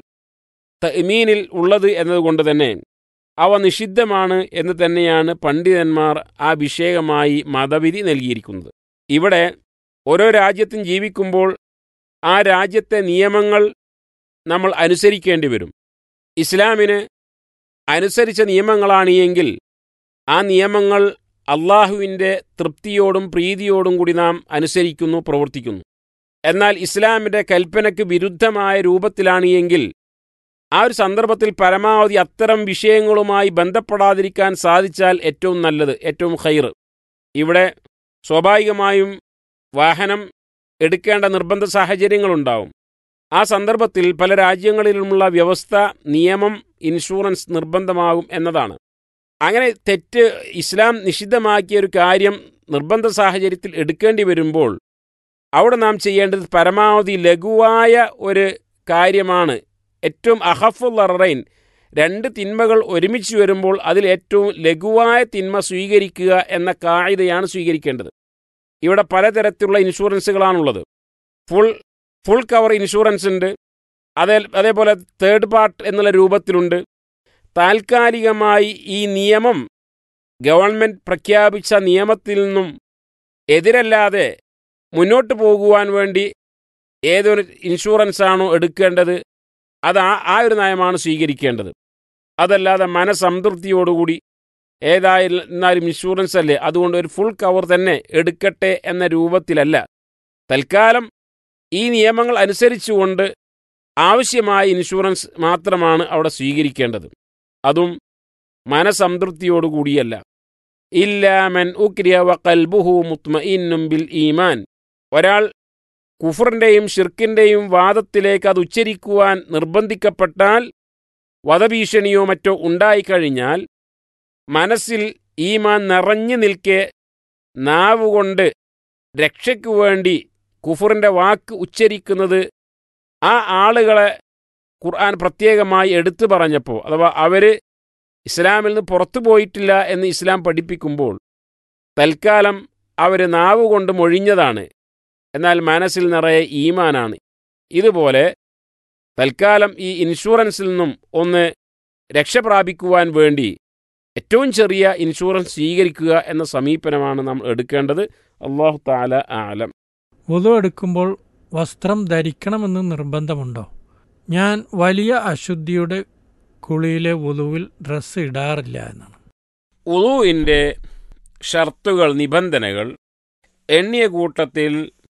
[SPEAKER 6] തമീനിൽ ഉള്ളത് എന്നതുകൊണ്ട് തന്നെ അവ നിഷിദ്ധമാണ് എന്ന് തന്നെയാണ് പണ്ഡിതന്മാർ ആ വിഷയമായി മതവിധി നൽകിയിരിക്കുന്നത് ഇവിടെ ഓരോ രാജ്യത്തും ജീവിക്കുമ്പോൾ ആ രാജ്യത്തെ നിയമങ്ങൾ നമ്മൾ അനുസരിക്കേണ്ടി വരും ഇസ്ലാമിന് അനുസരിച്ച നിയമങ്ങളാണ് എങ്കിൽ ആ നിയമങ്ങൾ അള്ളാഹുവിൻ്റെ തൃപ്തിയോടും പ്രീതിയോടും കൂടി നാം അനുസരിക്കുന്നു പ്രവർത്തിക്കുന്നു എന്നാൽ ഇസ്ലാമിൻ്റെ കൽപ്പനയ്ക്ക് വിരുദ്ധമായ രൂപത്തിലാണ് എങ്കിൽ ആ ഒരു സന്ദർഭത്തിൽ പരമാവധി അത്തരം വിഷയങ്ങളുമായി ബന്ധപ്പെടാതിരിക്കാൻ സാധിച്ചാൽ ഏറ്റവും നല്ലത് ഏറ്റവും ഹൈർ ഇവിടെ സ്വാഭാവികമായും വാഹനം എടുക്കേണ്ട നിർബന്ധ സാഹചര്യങ്ങളുണ്ടാവും ആ സന്ദർഭത്തിൽ പല രാജ്യങ്ങളിലുമുള്ള വ്യവസ്ഥ നിയമം ഇൻഷുറൻസ് നിർബന്ധമാകും എന്നതാണ് അങ്ങനെ തെറ്റ് ഇസ്ലാം നിഷിദ്ധമാക്കിയ ഒരു കാര്യം നിർബന്ധ സാഹചര്യത്തിൽ എടുക്കേണ്ടി വരുമ്പോൾ അവിടെ നാം ചെയ്യേണ്ടത് പരമാവധി ലഘുവായ ഒരു കാര്യമാണ് ഏറ്റവും അഹഫുല്ലറൈൻ രണ്ട് തിന്മകൾ ഒരുമിച്ച് വരുമ്പോൾ അതിൽ ഏറ്റവും ലഘുവായ തിന്മ സ്വീകരിക്കുക എന്ന കായികയാണ് സ്വീകരിക്കേണ്ടത് ഇവിടെ പലതരത്തിലുള്ള ഇൻഷുറൻസുകളാണുള്ളത് ഫുൾ ഫുൾ കവർ ഇൻഷുറൻസ് ഉണ്ട് അതേ അതേപോലെ തേർഡ് പാർട്ട് എന്നുള്ള രൂപത്തിലുണ്ട് താൽക്കാലികമായി ഈ നിയമം ഗവൺമെൻറ് പ്രഖ്യാപിച്ച നിയമത്തിൽ നിന്നും എതിരല്ലാതെ മുന്നോട്ട് പോകുവാൻ വേണ്ടി ഏതൊരു ഇൻഷുറൻസാണോ എടുക്കേണ്ടത് അത് ആ ആ ഒരു നയമാണ് സ്വീകരിക്കേണ്ടത് അതല്ലാതെ മനസംതൃപ്തിയോടുകൂടി ഏതായിരുന്നാലും ഇൻഷുറൻസ് അല്ലേ അതുകൊണ്ട് ഒരു ഫുൾ കവർ തന്നെ എടുക്കട്ടെ എന്ന രൂപത്തിലല്ല തൽക്കാലം ഈ നിയമങ്ങൾ അനുസരിച്ചുകൊണ്ട് ആവശ്യമായ ഇൻഷുറൻസ് മാത്രമാണ് അവിടെ സ്വീകരിക്കേണ്ടത് അതും മനസംതൃപ്തിയോടുകൂടിയല്ല ഇല്ലാമൻ ഉക്രിയ വ കൽബുഹു മുത്മഇന്നും ബിൽ ഈമാൻ ഒരാൾ കുഫറിൻ്റെയും ഷിർക്കിൻ്റെയും വാദത്തിലേക്ക് അത് ഉച്ചരിക്കുവാൻ നിർബന്ധിക്കപ്പെട്ടാൽ വധഭീഷണിയോ മറ്റോ ഉണ്ടായിക്കഴിഞ്ഞാൽ മനസ്സിൽ ഈമാൻ നിറഞ്ഞു നിൽക്കെ നാവുകൊണ്ട് രക്ഷയ്ക്കു വേണ്ടി കുഫറിൻ്റെ വാക്ക് ഉച്ചരിക്കുന്നത് ആ ആളുകളെ ഖുർആൻ പ്രത്യേകമായി എടുത്തു പറഞ്ഞപ്പോൾ അഥവാ അവർ ഇസ്ലാമിൽ നിന്ന് പുറത്തു പോയിട്ടില്ല എന്ന് ഇസ്ലാം പഠിപ്പിക്കുമ്പോൾ തൽക്കാലം അവർ നാവുകൊണ്ട് മൊഴിഞ്ഞതാണ് എന്നാൽ മനസ്സിൽ നിറയെ ഈമാനാണ് ഇതുപോലെ തൽക്കാലം ഈ ഇൻഷുറൻസിൽ നിന്നും ഒന്ന് രക്ഷപ്രാപിക്കുവാൻ വേണ്ടി ഏറ്റവും ചെറിയ ഇൻഷുറൻസ് സ്വീകരിക്കുക എന്ന സമീപനമാണ് നാം എടുക്കേണ്ടത് അള്ളാഹു താല ആലം
[SPEAKER 5] വുതു എടുക്കുമ്പോൾ വസ്ത്രം ധരിക്കണമെന്ന് നിർബന്ധമുണ്ടോ ഞാൻ വലിയ അശുദ്ധിയുടെ കുളിയിലെ വുതുവിൽ ഡ്രസ്സ് ഇടാറില്ല എന്നാണ്
[SPEAKER 6] ഉളുവിൻ്റെ ഷർത്തുകൾ നിബന്ധനകൾ എണ്ണിയ കൂട്ടത്തിൽ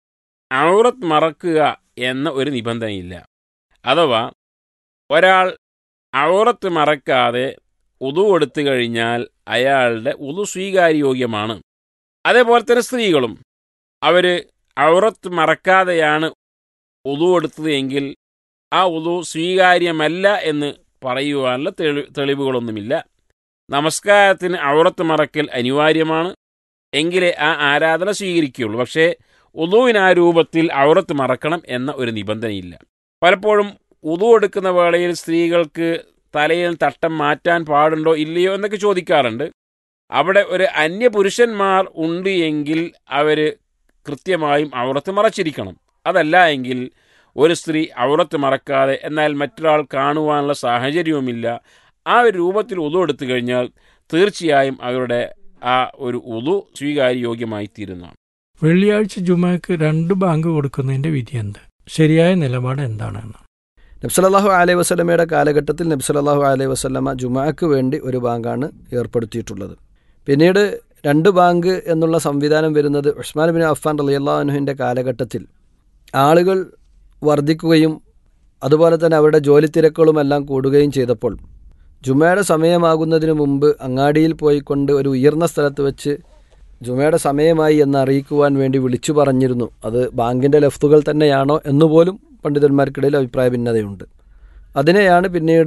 [SPEAKER 6] ഔറത്ത് മറക്കുക എന്ന ഒരു നിബന്ധനയില്ല അഥവാ ഒരാൾ ഔറത്ത് മറക്കാതെ ഉതു കൊടുത്തു കഴിഞ്ഞാൽ അയാളുടെ ഉതു സ്വീകാര്യോഗ്യമാണ് അതേപോലെ തന്നെ സ്ത്രീകളും അവർ ഔറത്ത് മറക്കാതെയാണ് ഉതു കൊടുത്തത് എങ്കിൽ ആ ഉതു സ്വീകാര്യമല്ല എന്ന് പറയുവാനുള്ള തെളി തെളിവുകളൊന്നുമില്ല നമസ്കാരത്തിന് ഔറത്ത് മറക്കൽ അനിവാര്യമാണ് എങ്കിലേ ആ ആരാധന സ്വീകരിക്കുകയുള്ളൂ പക്ഷേ ഉദുവിന് ആ രൂപത്തിൽ ഔറത്ത് മറക്കണം എന്ന ഒരു നിബന്ധനയില്ല പലപ്പോഴും ഉദു എടുക്കുന്ന വേളയിൽ സ്ത്രീകൾക്ക് തലയിൽ തട്ടം മാറ്റാൻ പാടുണ്ടോ ഇല്ലയോ എന്നൊക്കെ ചോദിക്കാറുണ്ട് അവിടെ ഒരു അന്യപുരുഷന്മാർ ഉണ്ട് എങ്കിൽ അവർ കൃത്യമായും ഔറത്ത് മറച്ചിരിക്കണം അതല്ല എങ്കിൽ ഒരു സ്ത്രീ ഔറത്ത് മറക്കാതെ എന്നാൽ മറ്റൊരാൾ കാണുവാനുള്ള സാഹചര്യവുമില്ല ആ ഒരു രൂപത്തിൽ ഉതു എടുത്തു കഴിഞ്ഞാൽ തീർച്ചയായും അവരുടെ ആ ഒരു ഉതു സ്വീകാര്യോഗ്യമായി തീരുന്നതാണ്
[SPEAKER 5] വെള്ളിയാഴ്ച ജുമാക്ക് രണ്ട് ബാങ്ക് കൊടുക്കുന്നതിന്റെ വിധി എന്ത് ശരിയായ നിലപാട് എന്താണെന്ന്
[SPEAKER 7] നബ്സലല്ലാഹു അലൈഹി വസ്ലമയുടെ കാലഘട്ടത്തിൽ നബ്സലല്ലാഹു അലൈഹി വസ്ലമ ജുമാക്ക് വേണ്ടി ഒരു ബാങ്കാണ് ഏർപ്പെടുത്തിയിട്ടുള്ളത് പിന്നീട് രണ്ട് ബാങ്ക് എന്നുള്ള സംവിധാനം വരുന്നത് ഉസ്മാൻ ബിൻ അഫ്ഫാൻ റലിയല്ലാഹുവിൻ്റെ കാലഘട്ടത്തിൽ ആളുകൾ വർദ്ധിക്കുകയും അതുപോലെ തന്നെ അവരുടെ ജോലി തിരക്കുകളുമെല്ലാം കൂടുകയും ചെയ്തപ്പോൾ ജുമയുടെ സമയമാകുന്നതിന് മുമ്പ് അങ്ങാടിയിൽ പോയിക്കൊണ്ട് ഒരു ഉയർന്ന സ്ഥലത്ത് വെച്ച് ജുമയുടെ സമയമായി എന്ന് അറിയിക്കുവാൻ വേണ്ടി വിളിച്ചു പറഞ്ഞിരുന്നു അത് ബാങ്കിൻ്റെ ലഫ്തുകൾ തന്നെയാണോ എന്നുപോലും പണ്ഡിതന്മാർക്കിടയിൽ അഭിപ്രായ ഭിന്നതയുണ്ട് അതിനെയാണ് പിന്നീട്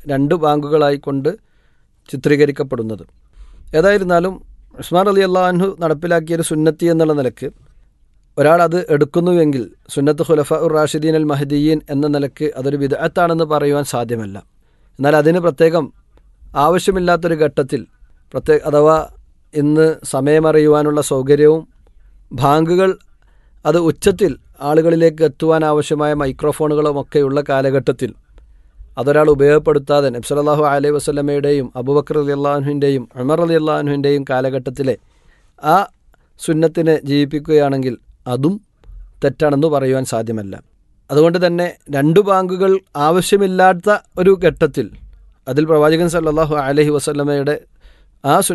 [SPEAKER 8] രണ്ട് ബാങ്കുകളായി കൊണ്ട് ചിത്രീകരിക്കപ്പെടുന്നത് ഏതായിരുന്നാലും ഉസ്മാൻ അലി അള്ളാഹു നടപ്പിലാക്കിയൊരു സുന്നത്തി എന്നുള്ള നിലക്ക് ഒരാൾ അത് എടുക്കുന്നുവെങ്കിൽ സുന്നത്ത് ഖുലഫ ഉർ റാഷിദീൻ അൽ മഹദീൻ എന്ന നിലക്ക് അതൊരു വിദഗ്ധാണെന്ന് പറയുവാൻ സാധ്യമല്ല എന്നാൽ അതിന് പ്രത്യേകം ആവശ്യമില്ലാത്തൊരു ഘട്ടത്തിൽ പ്രത്യേക അഥവാ ഇന്ന് സമയമറിയുവാനുള്ള സൗകര്യവും ബാങ്കുകൾ അത് ഉച്ചത്തിൽ ആളുകളിലേക്ക് എത്തുവാൻ ആവശ്യമായ മൈക്രോഫോണുകളും ഒക്കെയുള്ള കാലഘട്ടത്തിൽ അതൊരാൾ ഉപയോഗപ്പെടുത്താതെ നബ്സലാഹു അലൈഹി വസ്ലമയുടെയും അബുബക്കർ അലി അള്ളാഹുവിൻ്റെയും ഉമർ അലി അള്ളാഹുവിൻ്റെയും കാലഘട്ടത്തിലെ ആ സുന്നത്തിനെ ജീവിപ്പിക്കുകയാണെങ്കിൽ അതും തെറ്റാണെന്ന് പറയുവാൻ സാധ്യമല്ല അതുകൊണ്ട് തന്നെ രണ്ട് ബാങ്കുകൾ ആവശ്യമില്ലാത്ത ഒരു ഘട്ടത്തിൽ അതിൽ പ്രവാചകൻ സല്ലല്ലാഹു അലൈഹി വസല്ലമയുടെ ആ